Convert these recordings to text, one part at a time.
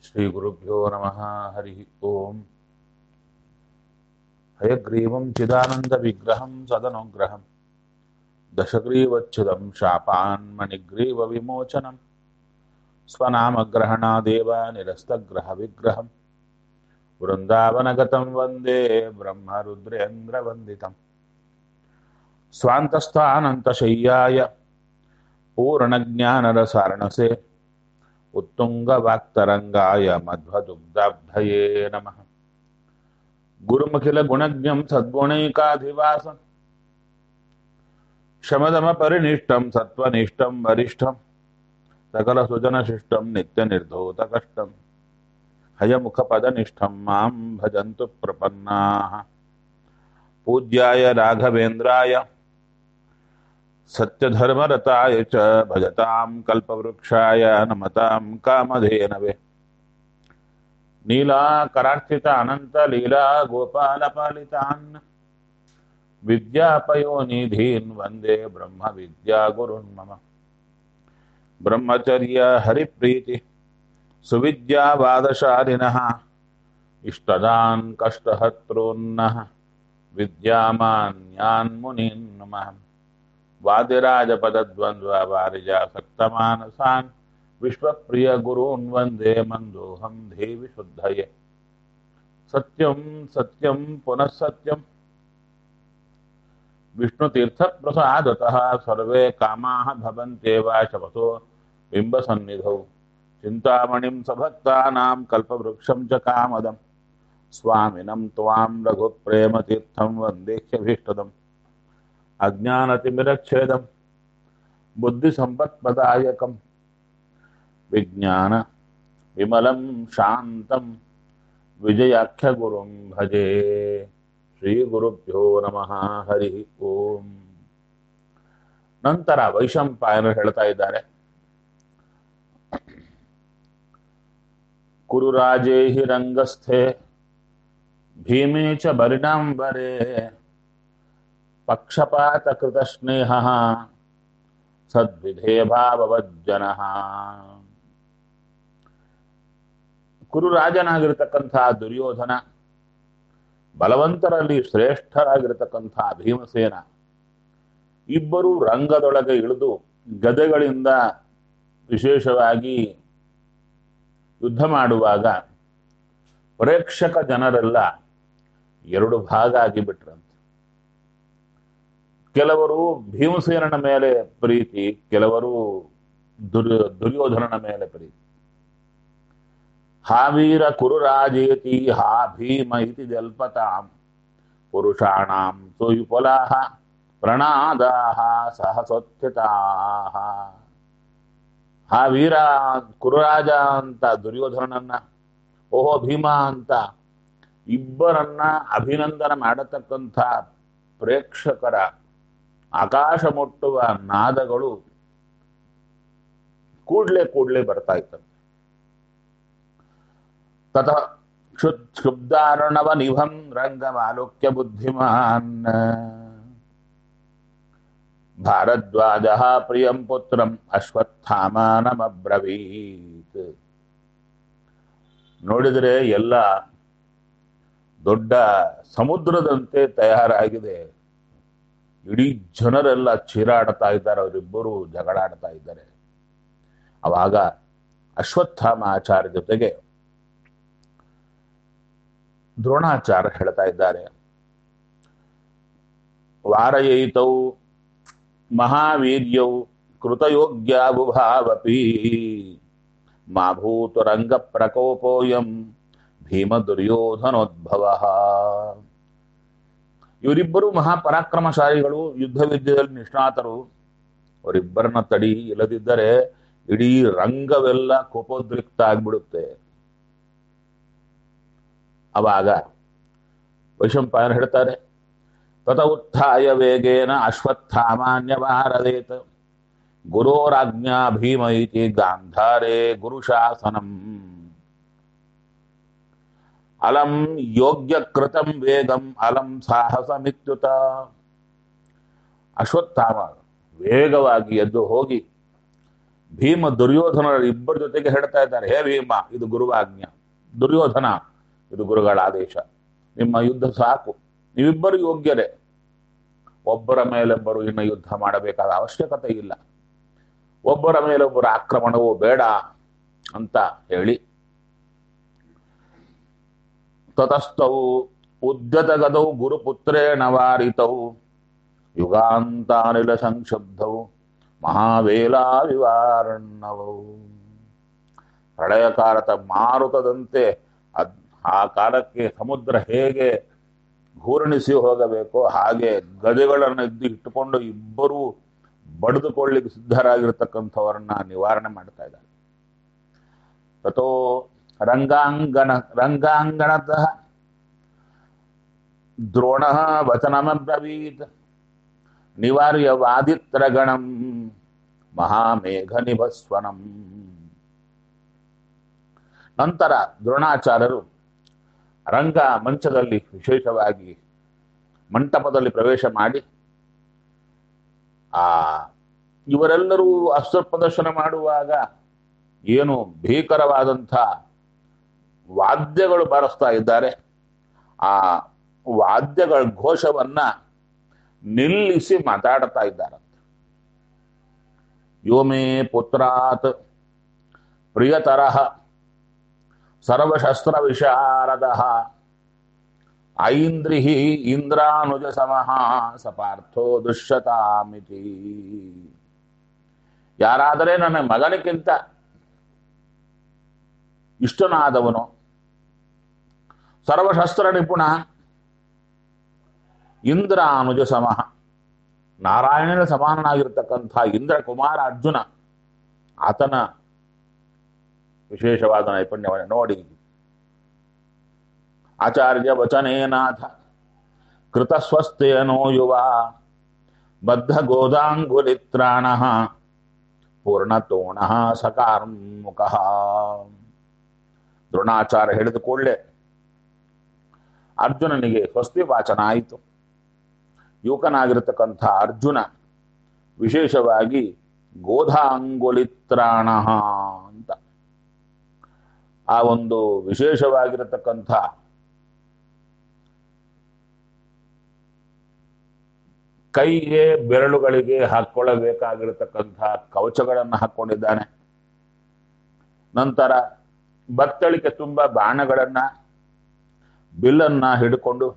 श्रीगुरुभ्यो नमः हरिः ओम् हयग्रीवं चिदानन्दविग्रहं सदनुग्रहं दशग्रीवच्छुदं शापान्मणिग्रीवविमोचनं स्वनामग्रहणादेव निरस्तग्रहविग्रहं वृन्दावनगतं वन्दे ब्रह्मरुद्रेन्द्रवन्दितम् स्वान्तस्थानन्तशय्याय पूर्णज्ञानरसारणसे उत्तुङ्गवाक्तरङ्गाय मध्वदुग्धाब्धये नमः गुरुमखिलगुणज्ञं सद्गुणैकाधिवासम् शमदमपरिनिष्टं सत्त्वनिष्ठं वरिष्ठं सकलसुजनशिष्टं नित्यनिर्धूतकष्टं हयमुखपदनिष्ठं मां भजन्तु प्रपन्नाः पूज्याय राघवेन्द्राय सत्यधर्मरताय च भजतां कल्पवृक्षाय नमतां कामधेनवे नीलाकरार्चित अनन्तलीला गोपालपालितान् विद्यापयोनिधीन् वन्दे ब्रह्मविद्यागुरुन् मम ब्रह्मचर्य हरिप्रीति सुविद्यावादशालिनः इष्टदान् कष्टहर्तॄन्नः विद्यामान्यान् मुनीन् नमः वादिराजपदद्वन्द्ववारिजासक्तमानसान् विश्वप्रियगुरून् वन्दे मन्दोऽहं देवि शुद्धये सत्यं सत्यं पुनः सत्यं विष्णुतीर्थप्रसादतः सर्वे कामाः भवन्त्येव शपथो बिम्बसन्निधौ चिन्तामणिं सभक्तानां कल्पवृक्षं च कामदं स्वामिनं त्वां रघुप्रेमतीर्थं वन्देह्यभीष्टदम् अज्ञानतिमिरच्छेदं बुद्धिसम्पत्प्रदायकं विज्ञान विमलं शान्तं विजयाख्यगुरुं भजे ಶ್ರೀಗುರುಭ್ಯೋ ನಮಃ ಹರಿ ಓಂ ನಂತರ ವೈಶಂಪಾಯನರು ಹೇಳ್ತಾ ಇದ್ದಾರೆ ಕುರುರಾಜೇ ಹಿ ರಂಗಸ್ಥೆ ಭೀಮೇ ಚ ಬರಿಣಾಂಬರೆ ಪಕ್ಷಪಾತ ಕೃತ ಸ್ನೇಹ ಸದ್ವಿಧೇ ಭಾವವಜ್ಜನ ಕುರುರಾಜನಾಗಿರ್ತಕ್ಕಂಥ ದುರ್ಯೋಧನ ಬಲವಂತರಲ್ಲಿ ಶ್ರೇಷ್ಠರಾಗಿರತಕ್ಕಂಥ ಭೀಮಸೇನ ಇಬ್ಬರು ರಂಗದೊಳಗೆ ಇಳಿದು ಗದೆಗಳಿಂದ ವಿಶೇಷವಾಗಿ ಯುದ್ಧ ಮಾಡುವಾಗ ಪ್ರೇಕ್ಷಕ ಜನರೆಲ್ಲ ಎರಡು ಭಾಗ ಆಗಿಬಿಟ್ರಂತೆ ಕೆಲವರು ಭೀಮಸೇನನ ಮೇಲೆ ಪ್ರೀತಿ ಕೆಲವರು ದುರ್ಯ ದುರ್ಯೋಧನನ ಮೇಲೆ ಪ್ರೀತಿ ಹಾವೀರ ಕುರುರಾಜೇತಿ ಹಾ ಭೀಮ ಇತಿ ಜಲ್ಪತಾಂ ಪುರುಷಾಣಾಂ ಸುಯುಪಲಾಹ ಪ್ರಣಾದಾಹ ಸಹಸೋತ್ಥಿತಾಹ ಹಾ ವೀರ ಕುರುರಾಜ ಅಂತ ದುರ್ಯೋಧನನನ್ನ ಓಹೋ ಭೀಮ ಅಂತ ಇಬ್ಬರನ್ನ ಅಭಿನಂದನೆ ಮಾಡತಕ್ಕಂಥ ಪ್ರೇಕ್ಷಕರ ಆಕಾಶ ಮುಟ್ಟುವ ನಾದಗಳು ಕೂಡ್ಲೆ ಕೂಡ್ಲೆ ಬರ್ತಾ ಇತ್ತಂತೆ ತತ ಕ್ಷುಬ್ಧಾರ್ಣವ ನಿಭಂ ರಂಗಮಾಲೋಕ್ಯ ಬುದ್ಧಿಮಾನ್ ಭಾರದ್ವಾಜ ಪ್ರಿಯಂ ಪುತ್ರಂ ಅಶ್ವತ್ಥಾಮಾನಮಬ್ರವೀತ್ ನೋಡಿದರೆ ಎಲ್ಲ ದೊಡ್ಡ ಸಮುದ್ರದಂತೆ ತಯಾರಾಗಿದೆ ಇಡೀ ಜನರೆಲ್ಲ ಚೀರಾಡ್ತಾ ಇದ್ದಾರೆ ಅವರಿಬ್ಬರು ಜಗಳಾಡ್ತಾ ಇದ್ದಾರೆ ಅವಾಗ ಅಶ್ವತ್ಥಾಮ ಆಚಾರ್ಯ ಜೊತೆಗೆ ದ್ರೋಣಾಚಾರ್ಯ ಹೇಳ್ತಾ ಇದ್ದಾರೆ ವಾರಯೈತೌ ಮಹಾವೀರ್ಯೌ ಕೃತಯೋಗ್ಯಾಬುಭಾವಪಿ ಮಾ ಭೂತು ರಂಗ ಪ್ರಕೋಪೋಯಂ ಭೀಮ ದುರ್ಯೋಧನೋದ್ಭವ ಇವರಿಬ್ಬರು ಮಹಾಪರಾಕ್ರಮಶಾಲಿಗಳು ಯುದ್ಧ ವಿದ್ಯೆಯಲ್ಲಿ ನಿಷ್ಣಾತರು ಅವರಿಬ್ಬರನ್ನ ತಡಿ ಇಲ್ಲದಿದ್ದರೆ ಇಡೀ ರಂಗವೆಲ್ಲ ಕೋಪೋದ್ರಿಕ್ತ ಆಗ್ಬಿಡುತ್ತೆ ಅವಾಗ ವೈಶಂಪಾಯನ ಹೇಳ್ತಾರೆ ತತ ಉತ್ಥಾಯ ವೇಗೇನ ಅಶ್ವತ್ಥಾಮಾನ್ಯವಾರದೇತ ಗುರೋರಾಜ್ಞಾ ಭೀಮ ಇತಿ ಗಾಂಧಾರೇ ಗುರುಶಾಸನಂ ಅಲಂ ಯೋಗ್ಯ ಕೃತಂ ವೇಗಂ ಅಲಂ ಸಾಹಸಮಿತ್ಯುತ ಅಶ್ವತ್ಥಾಮ ವೇಗವಾಗಿ ಎದ್ದು ಹೋಗಿ ಭೀಮ ದುರ್ಯೋಧನ ಇಬ್ಬರ ಜೊತೆಗೆ ಹೇಳ್ತಾ ಇದ್ದಾರೆ ಹೇ ಭೀಮ ಇದು ಗುರುವಾಜ್ಞ ದುರ್ಯೋಧನ ಇದು ಗುರುಗಳ ಆದೇಶ ನಿಮ್ಮ ಯುದ್ಧ ಸಾಕು ನೀವಿಬ್ಬರು ಯೋಗ್ಯರೇ ಒಬ್ಬರ ಮೇಲೊಬ್ಬರು ಇನ್ನು ಯುದ್ಧ ಮಾಡಬೇಕಾದ ಅವಶ್ಯಕತೆ ಇಲ್ಲ ಒಬ್ಬರ ಮೇಲೊಬ್ಬರ ಆಕ್ರಮಣವು ಬೇಡ ಅಂತ ಹೇಳಿ ತತಸ್ಥವು ಉದ್ಯತಗದೌ ಗುರುಪುತ್ರೇಣ ವಾರಿತವು ಯುಗಾಂತಾನಿಲ ಸಂಕ್ಷುಬ್ಧವು ಮಹಾವೇಲಾ ವಿವಾರಣವು ಪ್ರಳಯಕಾಲದ ಮಾರುತದಂತೆ ಅದ್ ಆ ಕಾಲಕ್ಕೆ ಸಮುದ್ರ ಹೇಗೆ ಘೂರ್ಣಿಸಿ ಹೋಗಬೇಕೋ ಹಾಗೆ ಗದೆಗಳನ್ನು ಎದ್ದು ಇಟ್ಟುಕೊಂಡು ಇಬ್ಬರೂ ಬಡಿದುಕೊಳ್ಳಿಕ್ಕೆ ಸಿದ್ಧರಾಗಿರ್ತಕ್ಕಂಥವರನ್ನ ನಿವಾರಣೆ ಮಾಡ್ತಾ ಇದ್ದಾರೆ ತಥೋ ರಂಗಾಂಗಣ ರಂಗಾಂಗಣತಃ ದ್ರೋಣ ವಚನಮಬ್ರವೀತ್ ನಿವಾರ್ಯ ವಾದಿತ್ರಗಣಂ ಮಹಾಮೇಘ ನಿಭಸ್ವನಂ ನಂತರ ದ್ರೋಣಾಚಾರ್ಯರು ರಂಗ ಮಂಚದಲ್ಲಿ ವಿಶೇಷವಾಗಿ ಮಂಟಪದಲ್ಲಿ ಪ್ರವೇಶ ಮಾಡಿ ಆ ಇವರೆಲ್ಲರೂ ಅಸ್ತ್ರ ಪ್ರದರ್ಶನ ಮಾಡುವಾಗ ಏನು ಭೀಕರವಾದಂಥ ವಾದ್ಯಗಳು ಬಾರಿಸ್ತಾ ಇದ್ದಾರೆ ಆ ವಾದ್ಯಗಳ ಘೋಷವನ್ನ ನಿಲ್ಲಿಸಿ ಮಾತಾಡ್ತಾ ಇದ್ದಾರಂತೆ ಯೋಮೇ ಪುತ್ರಾತ್ ಪ್ರಿಯತರಃ ಸರ್ವಶಸ್ತ್ರ ವಿಶಾರದ ಐಂದ್ರಿ ಇಂದ್ರಾನುಜ ಸಮಃ ಸಪಾರ್ಥೋ ದುಷ್ಯತಾಮಿತಿ ಯಾರಾದರೆ ನನ್ನ ಮಗನಿಗಿಂತ ಇಷ್ಟನಾದವನು ಸರ್ವಶಸ್ತ್ರ ನಿಪುಣ ಇಂದ್ರ ಅನುಜ ಸಮಃ ನಾರಾಯಣನ ಸಮಾನನಾಗಿರ್ತಕ್ಕಂಥ ಇಂದ್ರ ಕುಮಾರ ಅರ್ಜುನ ಆತನ ವಿಶೇಷವಾದ ನೈಪುಣ್ಯವನ್ನು ನೋಡಿ ಆಚಾರ್ಯ ವಚನೇನಾಥ ಕೃತಸ್ವಸ್ಥೇನೋ ಯುವ ಬದ್ಧ ಗೋದಾಂಗುಲಿತ್ರಾಣ ಪೂರ್ಣತೋಣ ಸಕಾರ್ಮುಖ ದ್ರೋಣಾಚಾರ್ಯ ಹೇಳಿದ ಕೂಡಲೇ ಅರ್ಜುನನಿಗೆ ಸ್ವಸ್ತಿ ವಾಚನ ಆಯಿತು ಯುವಕನಾಗಿರತಕ್ಕಂಥ ಅರ್ಜುನ ವಿಶೇಷವಾಗಿ ಗೋಧಾಂಗುಲಿತ್ರಾಣ ಅಂತ ಆ ಒಂದು ವಿಶೇಷವಾಗಿರತಕ್ಕಂಥ ಕೈಗೆ ಬೆರಳುಗಳಿಗೆ ಹಾಕೊಳ್ಳಬೇಕಾಗಿರತಕ್ಕಂಥ ಕವಚಗಳನ್ನು ಹಾಕೊಂಡಿದ್ದಾನೆ ನಂತರ ಬತ್ತಳಿಕೆ ತುಂಬ ಬಾಣಗಳನ್ನ ಬಿಲ್ಲನ್ನ ಹಿಡ್ಕೊಂಡು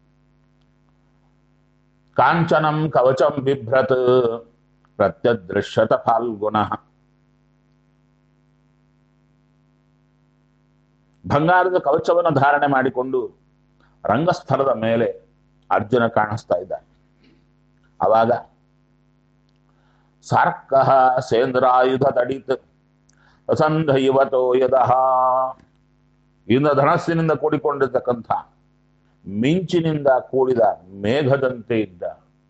ಕಾಂಚನಂ ಕವಚಂ ಬಿಭ್ರತ್ ಪ್ರತ್ಯದೃಶ್ಯತ ಫಾಲ್ಗುಣ ಬಂಗಾರದ ಕವಚವನ್ನು ಧಾರಣೆ ಮಾಡಿಕೊಂಡು ರಂಗಸ್ಥಳದ ಮೇಲೆ ಅರ್ಜುನ ಕಾಣಿಸ್ತಾ ಇದ್ದಾನೆ ಅವಾಗ ಸಾರ್ಕ ಸೇಂದ್ರಾಯುಧ ತಡಿತ್ ವಸಂಧ ಯುವತೋ ಯದಹ ಇಂದ ಧನಸ್ಸಿನಿಂದ ಕೂಡಿಕೊಂಡಿರ್ತಕ್ಕಂಥ ಮಿಂಚಿನಿಂದ ಕೂಡಿದ ಮೇಘದಂತೆ ಇದ್ದ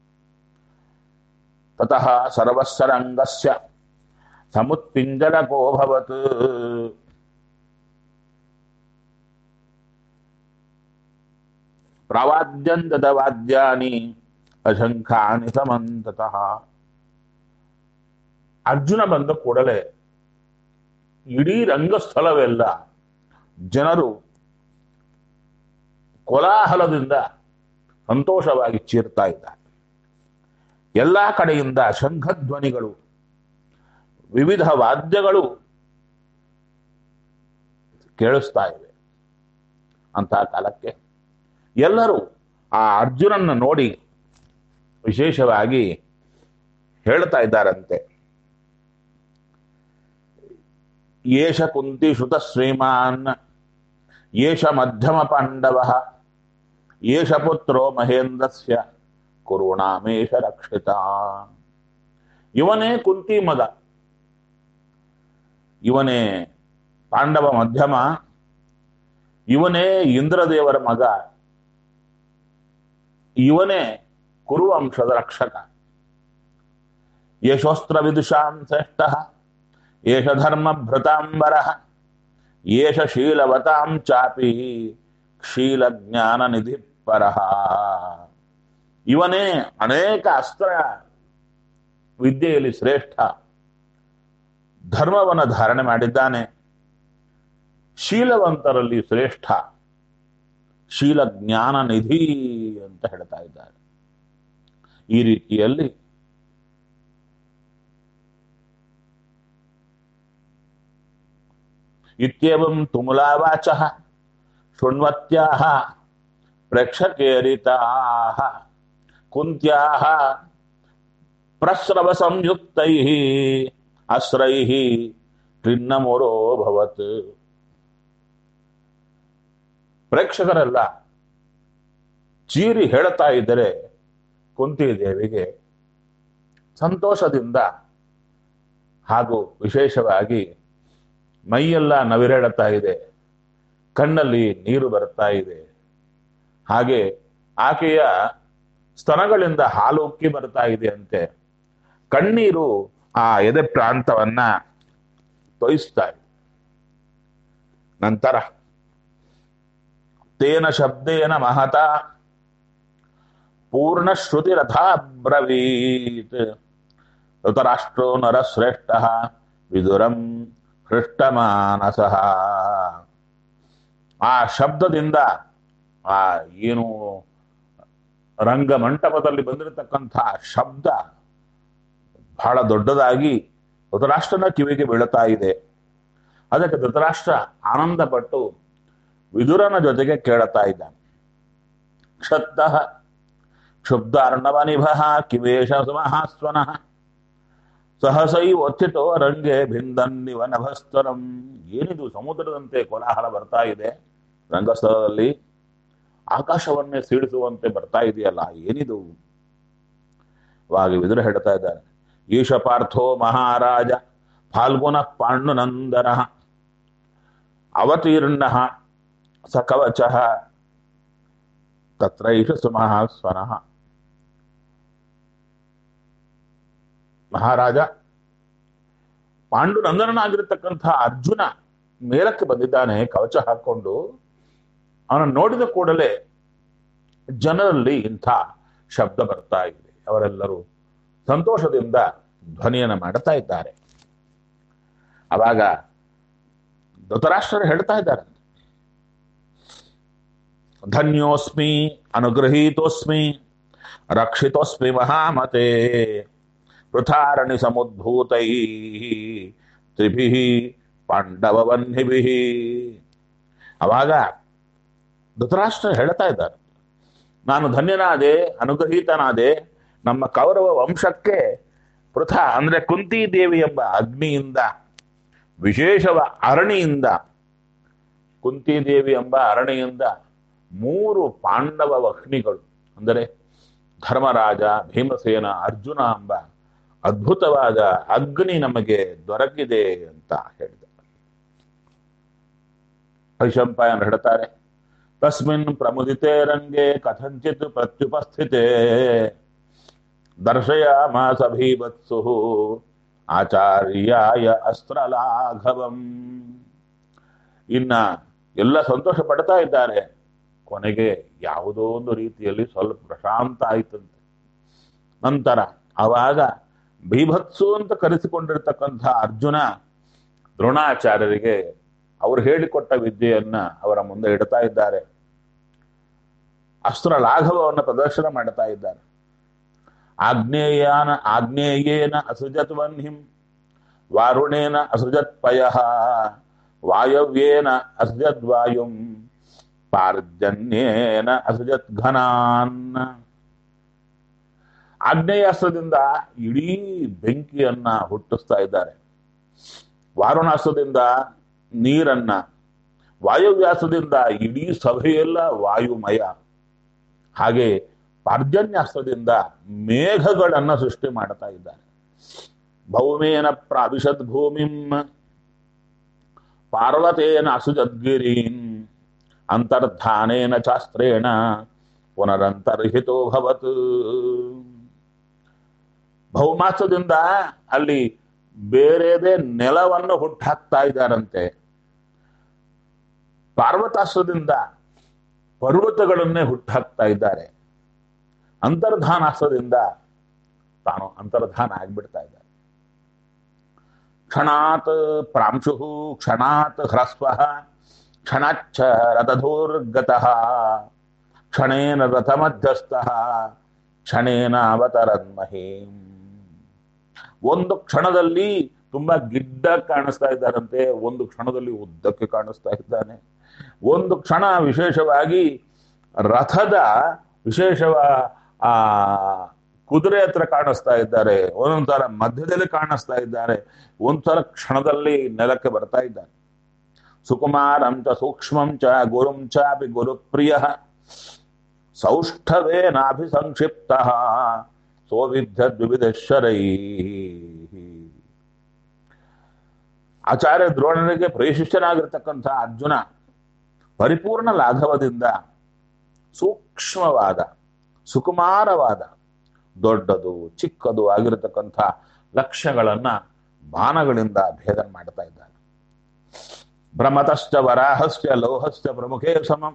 ತತಃ ಸರ್ವಸ್ಸರಂಗಸ್ಯ ಸಮುತ್ಪಿಂಜಲಕೋಭವತ್ ಪ್ರವಾದ್ಯಂತದ ವಾದ್ಯಾನಿ ಅಶಂಖಾನಿ ಸಮಂತತಃ ಅರ್ಜುನ ಬಂದ ಕೂಡಲೇ ಇಡೀ ರಂಗಸ್ಥಳವೆಲ್ಲ ಜನರು ಕೋಲಾಹಲದಿಂದ ಸಂತೋಷವಾಗಿ ಚೀರ್ತಾ ಇದ್ದಾರೆ ಎಲ್ಲಾ ಕಡೆಯಿಂದ ಶಂಖಧ್ವನಿಗಳು ವಿವಿಧ ವಾದ್ಯಗಳು ಕೇಳಿಸ್ತಾ ಇವೆ ಅಂತ ಕಾಲಕ್ಕೆ ಎಲ್ಲರೂ ಆ ಅರ್ಜುನನ್ನ ನೋಡಿ ವಿಶೇಷವಾಗಿ ಹೇಳ್ತಾ ಇದ್ದಾರಂತೆ ಏಷ ಕುಂತಿ ಶ್ರುತ ಶ್ರೀಮಾನ್ ಏಷ ಮಧ್ಯಮ ಪಾಂಡವ ಏಷ ಪುತ್ರೋ ಮಹೇಂದ್ರಸ್ಯ ಕುರುಣಾಮೇಶ ರಕ್ಷಿತ ಇವನೇ ಕುಂತಿ ಮಗ ಇವನೇ ಪಾಂಡವ ಮಧ್ಯಮ ಇವನೇ ಇಂದ್ರದೇವರ ಮಗ ಇವನೇ ಕುರುವಂಶದ ರಕ್ಷಕ ಯಶೋಸ್ತ್ರ ವಿದುಷಾಂ ಶ್ರೇಷ್ಠ ಏಷ ಧರ್ಮ ಭೃತಾಂಬರ ಏಷ ಶೀಲವತಾಂ ಚಾಪಿ ಶೀಲ ಜ್ಞಾನ ನಿಧಿ ಪರಹ ಇವನೇ ಅನೇಕ ಅಸ್ತ್ರ ವಿದ್ಯೆಯಲ್ಲಿ ಶ್ರೇಷ್ಠ ಧರ್ಮವನ್ನು ಧಾರಣೆ ಮಾಡಿದ್ದಾನೆ ಶೀಲವಂತರಲ್ಲಿ ಶ್ರೇಷ್ಠ ಶೀಲ ಜ್ಞಾನ ನಿಧಿ ಅಂತ ಹೇಳ್ತಾ ಇದ್ದಾರೆ ಈ ರೀತಿಯಲ್ಲಿ ಇತ್ಯೇವಂ ತುಮುಲಾವಾಚ ಶೃಣ್ವತ್ಯಾಹ ಪ್ರೇಕ್ಷಕೇರಿತಾಹ ಕುಂತ್ಯಾಹ ಪ್ರಸ್ರವ ಸಂಯುಕ್ತೈ ಅಸ್ರೈ ಕ್ಲಿನ್ನಮೋರೋ ಭವತ್ ಪ್ರೇಕ್ಷಕರೆಲ್ಲ ಚೀರಿ ಹೇಳ್ತಾ ಇದ್ದರೆ ಕುಂತಿ ದೇವಿಗೆ ಸಂತೋಷದಿಂದ ಹಾಗೂ ವಿಶೇಷವಾಗಿ ಮೈಯೆಲ್ಲ ನವಿರೇಳುತ್ತಾ ಇದೆ ಕಣ್ಣಲ್ಲಿ ನೀರು ಬರ್ತಾ ಇದೆ ಹಾಗೆ ಆಕೆಯ ಸ್ತನಗಳಿಂದ ಹಾಲು ಉಕ್ಕಿ ಬರ್ತಾ ಇದೆ ಅಂತೆ ಕಣ್ಣೀರು ಆ ಎದೆ ಪ್ರಾಂತವನ್ನ ತೊಯಿಸ್ತಾ ಇದೆ ನಂತರ ತೇನ ಶಬ್ದೇನ ಮಹತ ಪೂರ್ಣ ಶ್ರುತಿ ರಥಾಬ್ರವೀತ್ ಋತರಾಷ್ಟ್ರೋ ನರಶ್ರೇಷ್ಠ ವಿದುರಂ ಹೃಷ್ಟಮಾನಸ ಆ ಶಬ್ದದಿಂದ ಆ ಏನು ರಂಗಮಂಟಪದಲ್ಲಿ ಬಂದಿರತಕ್ಕಂಥ ಶಬ್ದ ಬಹಳ ದೊಡ್ಡದಾಗಿ ಧೃತರಾಷ್ಟ್ರನ ಕಿವಿಗೆ ಬೀಳುತ್ತಾ ಇದೆ ಅದಕ್ಕೆ ಧೃತರಾಷ್ಟ್ರ ಆನಂದಪಟ್ಟು ವಿದುರನ ಜೊತೆಗೆ ಕೇಳುತ್ತಾ ಇದ್ದಾನೆ ಕ್ಷತ್ತ ಕ್ಷುಬ್ಧಾರ್ಣವ ನಿಭ ಕಿವೇಶ ಸುಮಹಾಸ್ವನಃ ಸಹಸೈ ಒತ್ತಿತೋ ರಂಗೆ ಭಿಂದನ್ನಿವ ನಭಸ್ತರಂ ಏನಿದು ಸಮುದ್ರದಂತೆ ಕೋಲಾಹಲ ಬರ್ತಾ ಇದೆ ರಂಗಸ್ಥಳದಲ್ಲಿ ಆಕಾಶವನ್ನೇ ಸೀಳಿಸುವಂತೆ ಬರ್ತಾ ಇದೆಯಲ್ಲ ಏನಿದು ವಾಗಿ ವಿದುರ ಹೇಳ್ತಾ ಇದ್ದಾನೆ ಈಶ ಪಾರ್ಥೋ ಮಹಾರಾಜ ಫಾಲ್ಗುನ ಪಾಂಡುನಂದನ ಅವತೀರ್ಣ ಸ ಕವಚ ತತ್ರೈಷ ಸುಮಹಾಸ್ವನಃ ಮಹಾರಾಜ ಪಾಂಡುನಂದನನಾಗಿರತಕ್ಕಂಥ ಅರ್ಜುನ ಮೇಲಕ್ಕೆ ಬಂದಿದ್ದಾನೆ ಕವಚ ಹಾಕೊಂಡು ಅವನನ್ನು ನೋಡಿದ ಕೂಡಲೇ ಜನರಲ್ಲಿ ಇಂಥ ಶಬ್ದ ಬರ್ತಾ ಇದೆ ಅವರೆಲ್ಲರೂ ಸಂತೋಷದಿಂದ ಧ್ವನಿಯನ್ನು ಮಾಡ್ತಾ ಇದ್ದಾರೆ ಅವಾಗ ಧೃತರಾಷ್ಟ್ರರು ಹೇಳ್ತಾ ಇದ್ದಾರೆ ಧನ್ಯೋಸ್ಮಿ ಅನುಗ್ರಹೀತೋಸ್ಮಿ ರಕ್ಷಿತೋಸ್ಮಿ ಮಹಾಮತೆ ಪೃಥಾರಣಿ ಸಮುದ್ಭೂತೈ ತ್ರಿಭಿ ಪಾಂಡವವನ್ನಿಭಿ ಅವಾಗ ಧೃತರಾಷ್ಟ್ರ ಹೇಳ್ತಾ ಇದ್ದಾರೆ ನಾನು ಧನ್ಯನಾದೆ ಅನುಗ್ರಹೀತನಾದೆ ನಮ್ಮ ಕೌರವ ವಂಶಕ್ಕೆ ಪೃಥ ಅಂದ್ರೆ ಕುಂತಿ ದೇವಿ ಎಂಬ ಅಗ್ನಿಯಿಂದ ವಿಶೇಷವ ಅರಣಿಯಿಂದ ಕುಂತಿ ದೇವಿ ಎಂಬ ಅರಣಿಯಿಂದ ಮೂರು ಪಾಂಡವ ಅಗ್ನಿಗಳು ಅಂದರೆ ಧರ್ಮರಾಜ ಭೀಮಸೇನ ಅರ್ಜುನ ಎಂಬ ಅದ್ಭುತವಾದ ಅಗ್ನಿ ನಮಗೆ ದೊರಕಿದೆ ಅಂತ ಹೇಳಿದ ವೈಶಂಪಾಯನ ಹೇಳ್ತಾರೆ ತಸ್ಮಿನ್ ಪ್ರಮುದಿತೆ ರಂಗೆ ಕಥಂಚಿತ್ ಪ್ರತ್ಯುಪಸ್ಥಿತೆ ದರ್ಶಯಾಮಾಸ ಭೀವತ್ಸು ಆಚಾರ್ಯಾಯ ಅಸ್ತ್ರಲಾಘವಂ ಇನ್ನ ಎಲ್ಲ ಸಂತೋಷ ಪಡ್ತಾ ಇದ್ದಾರೆ ಕೊನೆಗೆ ಯಾವುದೋ ಒಂದು ರೀತಿಯಲ್ಲಿ ಸ್ವಲ್ಪ ಪ್ರಶಾಂತ ಆಯ್ತಂತೆ ನಂತರ ಅವಾಗ ಭೀಭತ್ಸು ಅಂತ ಕರೆಸಿಕೊಂಡಿರ್ತಕ್ಕಂಥ ಅರ್ಜುನ ದ್ರೋಣಾಚಾರ್ಯರಿಗೆ ಅವರು ಹೇಳಿಕೊಟ್ಟ ವಿದ್ಯೆಯನ್ನ ಅವರ ಮುಂದೆ ಇಡ್ತಾ ಇದ್ದಾರೆ ಅಸ್ತ್ರ ಲಾಘವವನ್ನು ಪ್ರದರ್ಶನ ಮಾಡ್ತಾ ಇದ್ದಾರೆ ಆಗ್ನೇಯಾನ ಆಗ್ನೇಯೇನ ಅಸೃಜತ್ ವನ್ಹಿಂ ವಾರುಣೇನ ಅಸೃಜತ್ ಪಯ ವಾಯವ್ಯೇನ ಅಸೃಜತ್ ವಾಯುಂ ಪಾರ್ಜನ್ಯೇನ ಅಸೃಜತ್ ಘನಾನ್ ಆಗ್ನೇಯಾಸ್ತ್ರದಿಂದ ಇಡೀ ಬೆಂಕಿಯನ್ನ ಹುಟ್ಟಿಸ್ತಾ ಇದ್ದಾರೆ ವಾರುಣಾಸ್ತ್ರದಿಂದ ನೀರನ್ನ ವಾಯುವ್ಯಾಸದಿಂದ ಇಡೀ ಸಭೆಯೆಲ್ಲ ವಾಯುಮಯ ಹಾಗೆ ಪಾರ್ಜನ್ಯಾಸ್ತ್ರದಿಂದ ಮೇಘಗಳನ್ನ ಸೃಷ್ಟಿ ಮಾಡ್ತಾ ಇದ್ದಾರೆ ಭೌಮೇನ ಪ್ರಾವಿಶದ್ ಭೂಮಿಂ ಪಾರ್ವತೇನ ಅಸುಜದ್ಗಿರೀನ್ ಅಂತರ್ಧಾನೇನ ಚಾಸ್ತ್ರೇಣ ಪುನರಂತರ್ಹಿತೋ ಭವತ್ ಭೌಮಾಸ್ತ್ರದಿಂದ ಅಲ್ಲಿ ಬೇರೆದೇ ನೆಲವನ್ನು ಹುಟ್ಟಾಕ್ತಾ ಇದ್ದಾರಂತೆ ಪಾರ್ವತಾಸ್ತ್ರದಿಂದ ಪರ್ವತಗಳನ್ನೇ ಹುಟ್ಟಾಕ್ತಾ ಇದ್ದಾರೆ ಅಂತರ್ಧಾನಾಸ್ತ್ರದಿಂದ ತಾನು ಅಂತರ್ಧಾನ ಆಗ್ಬಿಡ್ತಾ ಇದ್ದಾರೆ ಕ್ಷಣಾತ್ ಪ್ರಾಂಶು ಕ್ಷಣಾತ್ ಹ್ರಸ್ವ ಕ್ಷಣಾಚ್ಛ ರಥಧೂರ್ಗತಃ ಕ್ಷಣೇನ ರಥಮಧ್ಯಸ್ಥಃ ಕ್ಷಣೇನ ಅವತರನ್ಮಹೀಂ ಒಂದು ಕ್ಷಣದಲ್ಲಿ ತುಂಬಾ ಗಿಡ್ಡ ಕಾಣಿಸ್ತಾ ಇದ್ದಾರಂತೆ ಒಂದು ಕ್ಷಣದಲ್ಲಿ ಉದ್ದಕ್ಕೆ ಕಾಣಿಸ್ತಾ ಇದ್ದಾನೆ ಒಂದು ಕ್ಷಣ ವಿಶೇಷವಾಗಿ ರಥದ ವಿಶೇಷವ ಆ ಕುದುರೆ ಹತ್ರ ಕಾಣಿಸ್ತಾ ಇದ್ದಾರೆ ಒಂದೊಂದ್ಸಲ ಮಧ್ಯದಲ್ಲಿ ಕಾಣಿಸ್ತಾ ಇದ್ದಾರೆ ಒಂದ್ಸಲ ಕ್ಷಣದಲ್ಲಿ ನೆಲಕ್ಕೆ ಬರ್ತಾ ಇದ್ದಾರೆ ಸುಕುಮಾರಂ ಚ ಸೂಕ್ಷ್ಮಂ ಚ ಗುರುಂ ಚಾಪಿ ಗುರುಪ್ರಿಯ ಸೌಷ್ಠವೇನಾಭಿಸಂಕ್ಷಿಪ್ತ ಸೋವಿಧ್ಯ ದ್ವಿವಿಧೇಶ್ವರೈ ಆಚಾರ್ಯ ದ್ರೋಣನಿಗೆ ಪ್ರೇಶಿಷ್ಯನಾಗಿರ್ತಕ್ಕಂಥ ಅರ್ಜುನ ಪರಿಪೂರ್ಣ ಲಾಘವದಿಂದ ಸೂಕ್ಷ್ಮವಾದ ಸುಕುಮಾರವಾದ ದೊಡ್ಡದು ಚಿಕ್ಕದು ಆಗಿರತಕ್ಕಂಥ ಲಕ್ಷ್ಯಗಳನ್ನ ಬಾಣಗಳಿಂದ ಭೇದನ ಮಾಡ್ತಾ ಇದ್ದಾನೆ ಭ್ರಮತಶ್ಚ ವರಾಹಶ್ಚ ಲೋಹಶ್ಚ ಪ್ರಮುಖೇ ಸಮಂ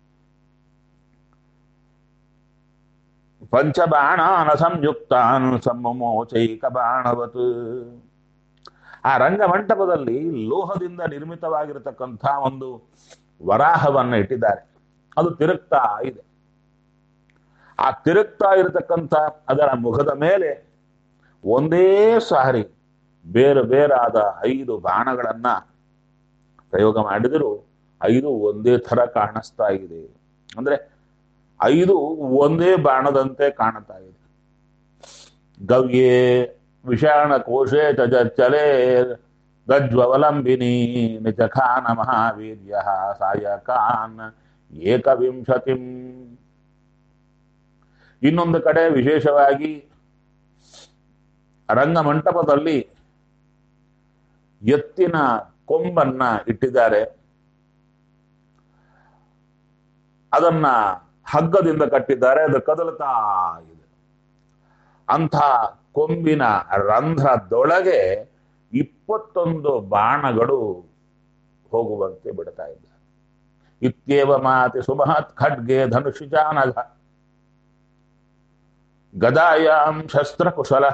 ಪಂಚಬಾಣಾನ ಸಂಯುಕ್ತಾನ್ ಸಮಮೋಚೈಕ ಬಾಣವತ್ ಆ ರಂಗಮಂಟಪದಲ್ಲಿ ಲೋಹದಿಂದ ನಿರ್ಮಿತವಾಗಿರತಕ್ಕಂಥ ಒಂದು ವರಾಹವನ್ನ ಇಟ್ಟಿದ್ದಾರೆ ಅದು ತಿರುಗ್ತಾ ಇದೆ ಆ ತಿರುಗ್ತಾ ಇರತಕ್ಕಂಥ ಅದರ ಮುಖದ ಮೇಲೆ ಒಂದೇ ಸಾರಿ ಬೇರೆ ಬೇರಾದ ಐದು ಬಾಣಗಳನ್ನ ಪ್ರಯೋಗ ಮಾಡಿದರೂ ಐದು ಒಂದೇ ಥರ ಕಾಣಿಸ್ತಾ ಇದೆ ಅಂದ್ರೆ ಐದು ಒಂದೇ ಬಾಣದಂತೆ ಕಾಣ್ತಾ ಇದೆ ಗವ್ಯೆ ವಿಷಾಣ ಕೋಶೆ ಚಲೆ ಗಜ್ವಲಂಬಿನಿ ನಿಜಖಾನ ಮಹಾವೀರ್ಯ ಸಾಯಕಾನ್ ಏಕವಿಂಶತಿಂ ಇನ್ನೊಂದು ಕಡೆ ವಿಶೇಷವಾಗಿ ರಂಗಮಂಟಪದಲ್ಲಿ ಎತ್ತಿನ ಕೊಂಬನ್ನ ಇಟ್ಟಿದ್ದಾರೆ ಅದನ್ನ ಹಗ್ಗದಿಂದ ಕಟ್ಟಿದ್ದಾರೆ ಅದು ಕದಲುತ್ತಾ ಇದೆ ಅಂಥ ಕೊಂಬಿನ ರಂಧ್ರದೊಳಗೆ ಇಪ್ಪತ್ತೊಂದು ಬಾಣಗಳು ಹೋಗುವಂತೆ ಬಿಡ್ತಾ ಇದ್ದಾರೆ ಇತ್ಯೇವ ಮಾತಿ ಸುಮಹತ್ ಖಡ್ಗೆ ಧನುಷಿಜಾನಘ ಗದಾಯಾಂ ಶಸ್ತ್ರಕುಶಲ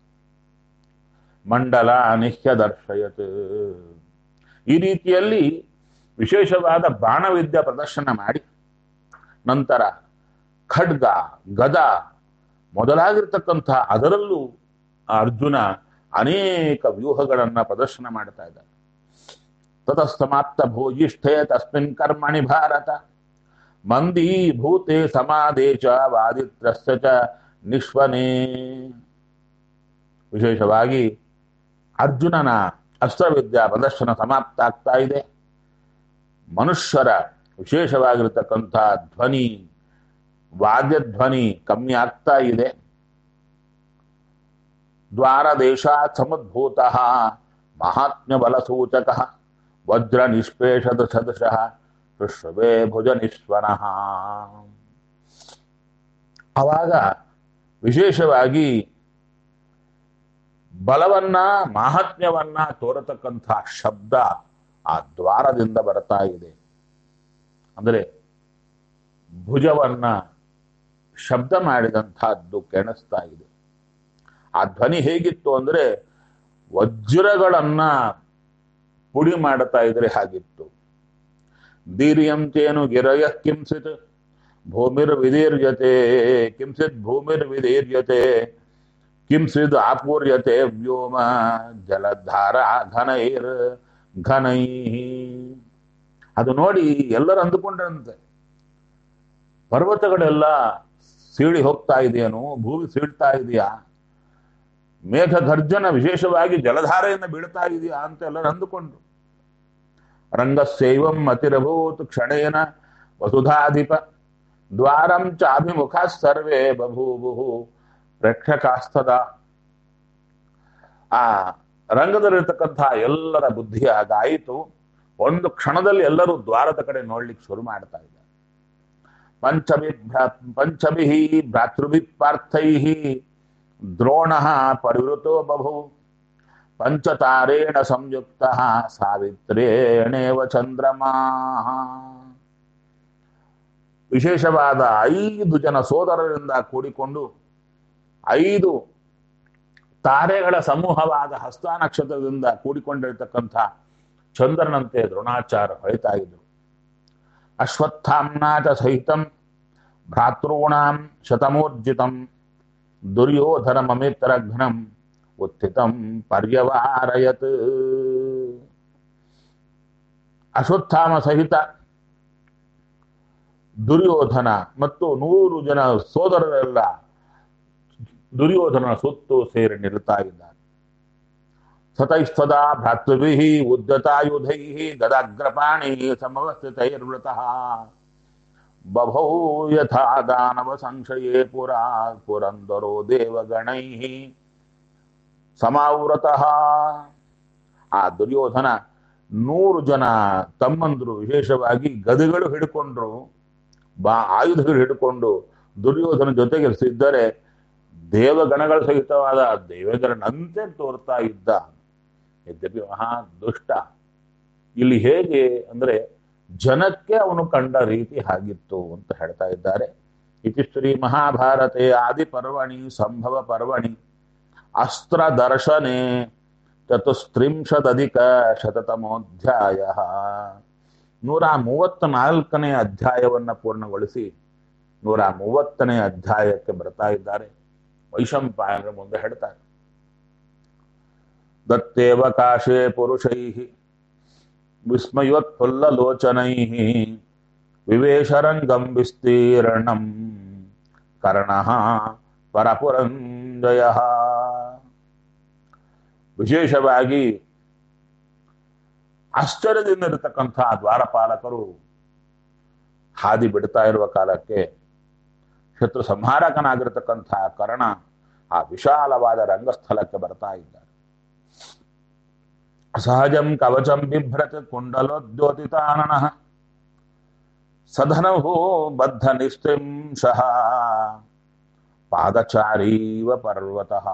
ಮಂಡಲ ನಿಹ್ಯ ದರ್ಶಯತ್ ಈ ರೀತಿಯಲ್ಲಿ ವಿಶೇಷವಾದ ಬಾಣವಿದ್ಯಾ ಪ್ರದರ್ಶನ ಮಾಡಿ ನಂತರ ಖಡ್ಗ ಗದ ಮೊದಲಾಗಿರ್ತಕ್ಕಂಥ ಅದರಲ್ಲೂ ಅರ್ಜುನ ಅನೇಕ ವ್ಯೂಹಗಳನ್ನ ಪ್ರದರ್ಶನ ಮಾಡ್ತಾ ಇದ್ದಾರೆ ತತಸ್ತಮಾಪ್ತ ಭೋಜಿಷ್ಠೆ ತಸ್ಮಿನ್ ಕರ್ಮಣಿ ಭಾರತ ಮಂದಿ ಭೂತೆ ಸಮಾದೇಶ ವಾದಿತ್ರಸ್ಯ ಚ ನಿಶ್ವನೇ ವಿಶೇಷವಾಗಿ ಅರ್ಜುನನ ಅಸ್ತ್ರವಿದ್ಯಾ ಪ್ರದರ್ಶನ ಸಮಾಪ್ತ ಆಗ್ತಾ ಇದೆ ಮನುಷ್ಯರ ವಿಶೇಷವಾಗಿರತಕ್ಕಂಥ ಧ್ವನಿ ವಾದ್ಯ ಧ್ವನಿ ಕಮ್ಮಿ ಆಗ್ತಾ ಇದೆ ದ್ವಾರ ದೇಶಾತ್ ಸಮುದ್ಭೂತ ಮಹಾತ್ಮ್ಯ ಬಲ ಸೂಚಕ ವಜ್ರ ನಿಷ್ಪೇಷದ ಸದೃಶಃ ಋಷಭೇ ಭುಜ ನಿಶ್ವನಃ ಅವಾಗ ವಿಶೇಷವಾಗಿ ಬಲವನ್ನ ಮಾಹಾತ್ಮ್ಯವನ್ನ ತೋರತಕ್ಕಂಥ ಶಬ್ದ ಆ ದ್ವಾರದಿಂದ ಬರ್ತಾ ಇದೆ ಅಂದರೆ ಭುಜವನ್ನ ಶಬ್ದ ಮಾಡಿದಂತಹದ್ದು ಕೆಣಿಸ್ತಾ ಇದೆ ಆ ಧ್ವನಿ ಹೇಗಿತ್ತು ಅಂದ್ರೆ ವಜ್ರಗಳನ್ನ ಪುಡಿ ಮಾಡ್ತಾ ಇದ್ರೆ ಹಾಗಿತ್ತು ದೀರ್ಯಂತೇನು ಗಿರಯ ಕಿಂಸಿತ್ ಭೂಮಿರ್ ವಿದೀರ್ಯತೆ ಕಿಂಸಿತ್ ಭೂಮಿರ್ ವಿದೀರ್ಯತೆ ಕಿಂಸಿದ್ ಆಪೂರ್ಯತೆ ವ್ಯೋಮ ಜಲಧಾರ ಘನೈರ್ ಘನೈ ಅದು ನೋಡಿ ಎಲ್ಲರೂ ಅಂದುಕೊಂಡ್ರಂತೆ ಪರ್ವತಗಳೆಲ್ಲ ಸೀಳಿ ಹೋಗ್ತಾ ಇದೆಯೇನು ಭೂಮಿ ಸೀಳ್ತಾ ಇದೆಯಾ ಮೇಘ ಗರ್ಜನ ವಿಶೇಷವಾಗಿ ಜಲಧಾರೆಯನ್ನು ಬೀಳ್ತಾ ಇದೆಯಾ ಅಂತ ಎಲ್ಲರೂ ಅಂದುಕೊಂಡ್ರು ರಂಗಸ್ಸೈವಂ ಅತಿರಭೂತ್ ಕ್ಷಣೇನ ವಸುಧಾಧಿಪ ದ್ವಾರಂ ಚಾಭಿಮುಖ ಸರ್ವೇ ಬಭೂವು ಪ್ರೇಕ್ಷಕಾಸ್ತದ ಆ ರಂಗದಲ್ಲಿರ್ತಕ್ಕಂಥ ಎಲ್ಲರ ಬುದ್ಧಿ ಹಾಗಾಯಿತು ಒಂದು ಕ್ಷಣದಲ್ಲಿ ಎಲ್ಲರೂ ದ್ವಾರದ ಕಡೆ ನೋಡ್ಲಿಕ್ಕೆ ಶುರು ಮಾಡ್ತಾ ಇದ್ದಾರೆ ಪಂಚಮಿ ಪಂಚಭಿ ಭ್ರಾತೃಭಿ ಪಾರ್ಥೈ ದ್ರೋಣ ಪರಿವೃತೋ ಬಭು ಪಂಚತಾರೇಣ ಸಂಯುಕ್ತ ಸಾವಿತ್ರೇಣೇವ ಚಂದ್ರಮಾ ವಿಶೇಷವಾದ ಐದು ಜನ ಸೋದರರಿಂದ ಕೂಡಿಕೊಂಡು ಐದು ತಾರೆಗಳ ಸಮೂಹವಾದ ಹಸ್ತ ನಕ್ಷತ್ರದಿಂದ ಕೂಡಿಕೊಂಡಿರತಕ್ಕಂಥ ಚಂದ್ರನಂತೆ ದ್ರೋಣಾಚಾರ ಹೊಳಿತಾ ಇದ್ರು ಅಶ್ವತ್ಥಾಮ್ನಾಥ ಸಹಿತಂ ಭ್ರಾತॄಣಾಂ ಶತಮೂರ್ಜಿತಂ ದುರ್ಯೋಧನ ಮಮಿತ್ರಘ್ನಂ ಉತ್ಥಿತಂ ಪರ್ಯವಾರಯತ್ ಅಶ್ವತ್ಥಾಮ ಸಹಿತ ದುರ್ಯೋಧನ ಮತ್ತು ನೂರು ಜನ ಸೋದರರೆಲ್ಲ ದುರ್ಯೋಧನ ಸುತ್ತು ಸೇರಿ ನಿಲ್ತಾ ಇದ್ದಾರೆ ಸತೈಸ್ತದಾ ಭ್ರಾತೃಭಿಃ ಉದ್ಯತಾಯುಧೈಃ ಗದಾಗ್ರಪಾಣಿ ಸಮವಸ್ಥಿತೈರ್ವೃತಃ ಬಭೌ ಯಥಾ ದಾನವ ಸಂಶಯೇ ಪುರಾ ಪುರಂದರೋ ದೇವಗಣೈಃ ಸಮಾವೃತಃ ಆ ದುರ್ಯೋಧನ ನೂರು ಜನ ತಮ್ಮಂದ್ರು ವಿಶೇಷವಾಗಿ ಗದೆಗಳು ಹಿಡ್ಕೊಂಡ್ರು ಬಾ ಆಯುಧಗಳು ಹಿಡ್ಕೊಂಡು ದುರ್ಯೋಧನ ಜೊತೆಗೆ ಸಿದ್ದರೆ ದೇವಗಣಗಳ ಸಹಿತವಾದ ದೇವಗಣನಂತೆ ತೋರ್ತಾ ಇದ್ದ ಯದ್ಯಪಿ ಮಹಾ ದುಷ್ಟ ಇಲ್ಲಿ ಹೇಗೆ ಅಂದ್ರೆ ಜನಕ್ಕೆ ಅವನು ಕಂಡ ರೀತಿ ಹಾಗಿತ್ತು ಅಂತ ಹೇಳ್ತಾ ಇದ್ದಾರೆ ಇತಿ ಶ್ರೀ ಮಹಾಭಾರತೆ ಆದಿ ಪರ್ವಣಿ ಸಂಭವ ಪರ್ವಣಿ ಅಸ್ತ್ರ ದರ್ಶನೆ ಚತುಸ್ತ್ರಿಂಶದಧಿಕ ಶತತಮೋಧ್ಯಾಯ ನೂರ ಮೂವತ್ತ ನಾಲ್ಕನೇ ಅಧ್ಯಾಯವನ್ನ ಪೂರ್ಣಗೊಳಿಸಿ ನೂರ ಮೂವತ್ತನೇ ಅಧ್ಯಾಯಕ್ಕೆ ಬರ್ತಾ ಇದ್ದಾರೆ ವೈಶಂಪಾಯನರ ಮುಂದೆ ಹೇಳ್ತಾರೆ ದತ್ತೇವಕಾಶೇ ಪುರುಷೈ ವಿಸ್ಮಯೋತ್ಫುಲ್ಲಲೋಚನೈ ವಿವೇಶರಂಗಂ ವಿಸ್ತೀರ್ಣಂ ಕರ್ಣ ಪರಪುರಂಜಯ ವಿಶೇಷವಾಗಿ ಆಶ್ಚರ್ಯದಿಂದ ಇರತಕ್ಕಂಥ ದ್ವಾರಪಾಲಕರು ಹಾದಿ ಬಿಡ್ತಾ ಇರುವ ಕಾಲಕ್ಕೆ ಶತ್ರು ಸಂಹಾರಕನಾಗಿರತಕ್ಕಂಥ ಕರ್ಣ ಆ ವಿಶಾಲವಾದ ರಂಗಸ್ಥಳಕ್ಕೆ ಬರ್ತಾ ಇದ್ದಾರೆ ಸಹಜಂ ಕವಚಂ ಬಿಭ್ರತ್ ಕುಂಡಲೋದ್ಯೋತಿತಾನನ ಸಧನಭೂ ಬದ್ಧ ನಿಸ್ತ್ರಿಂಶಃ ಪಾದಚಾರೀವ ಪರ್ವತಃ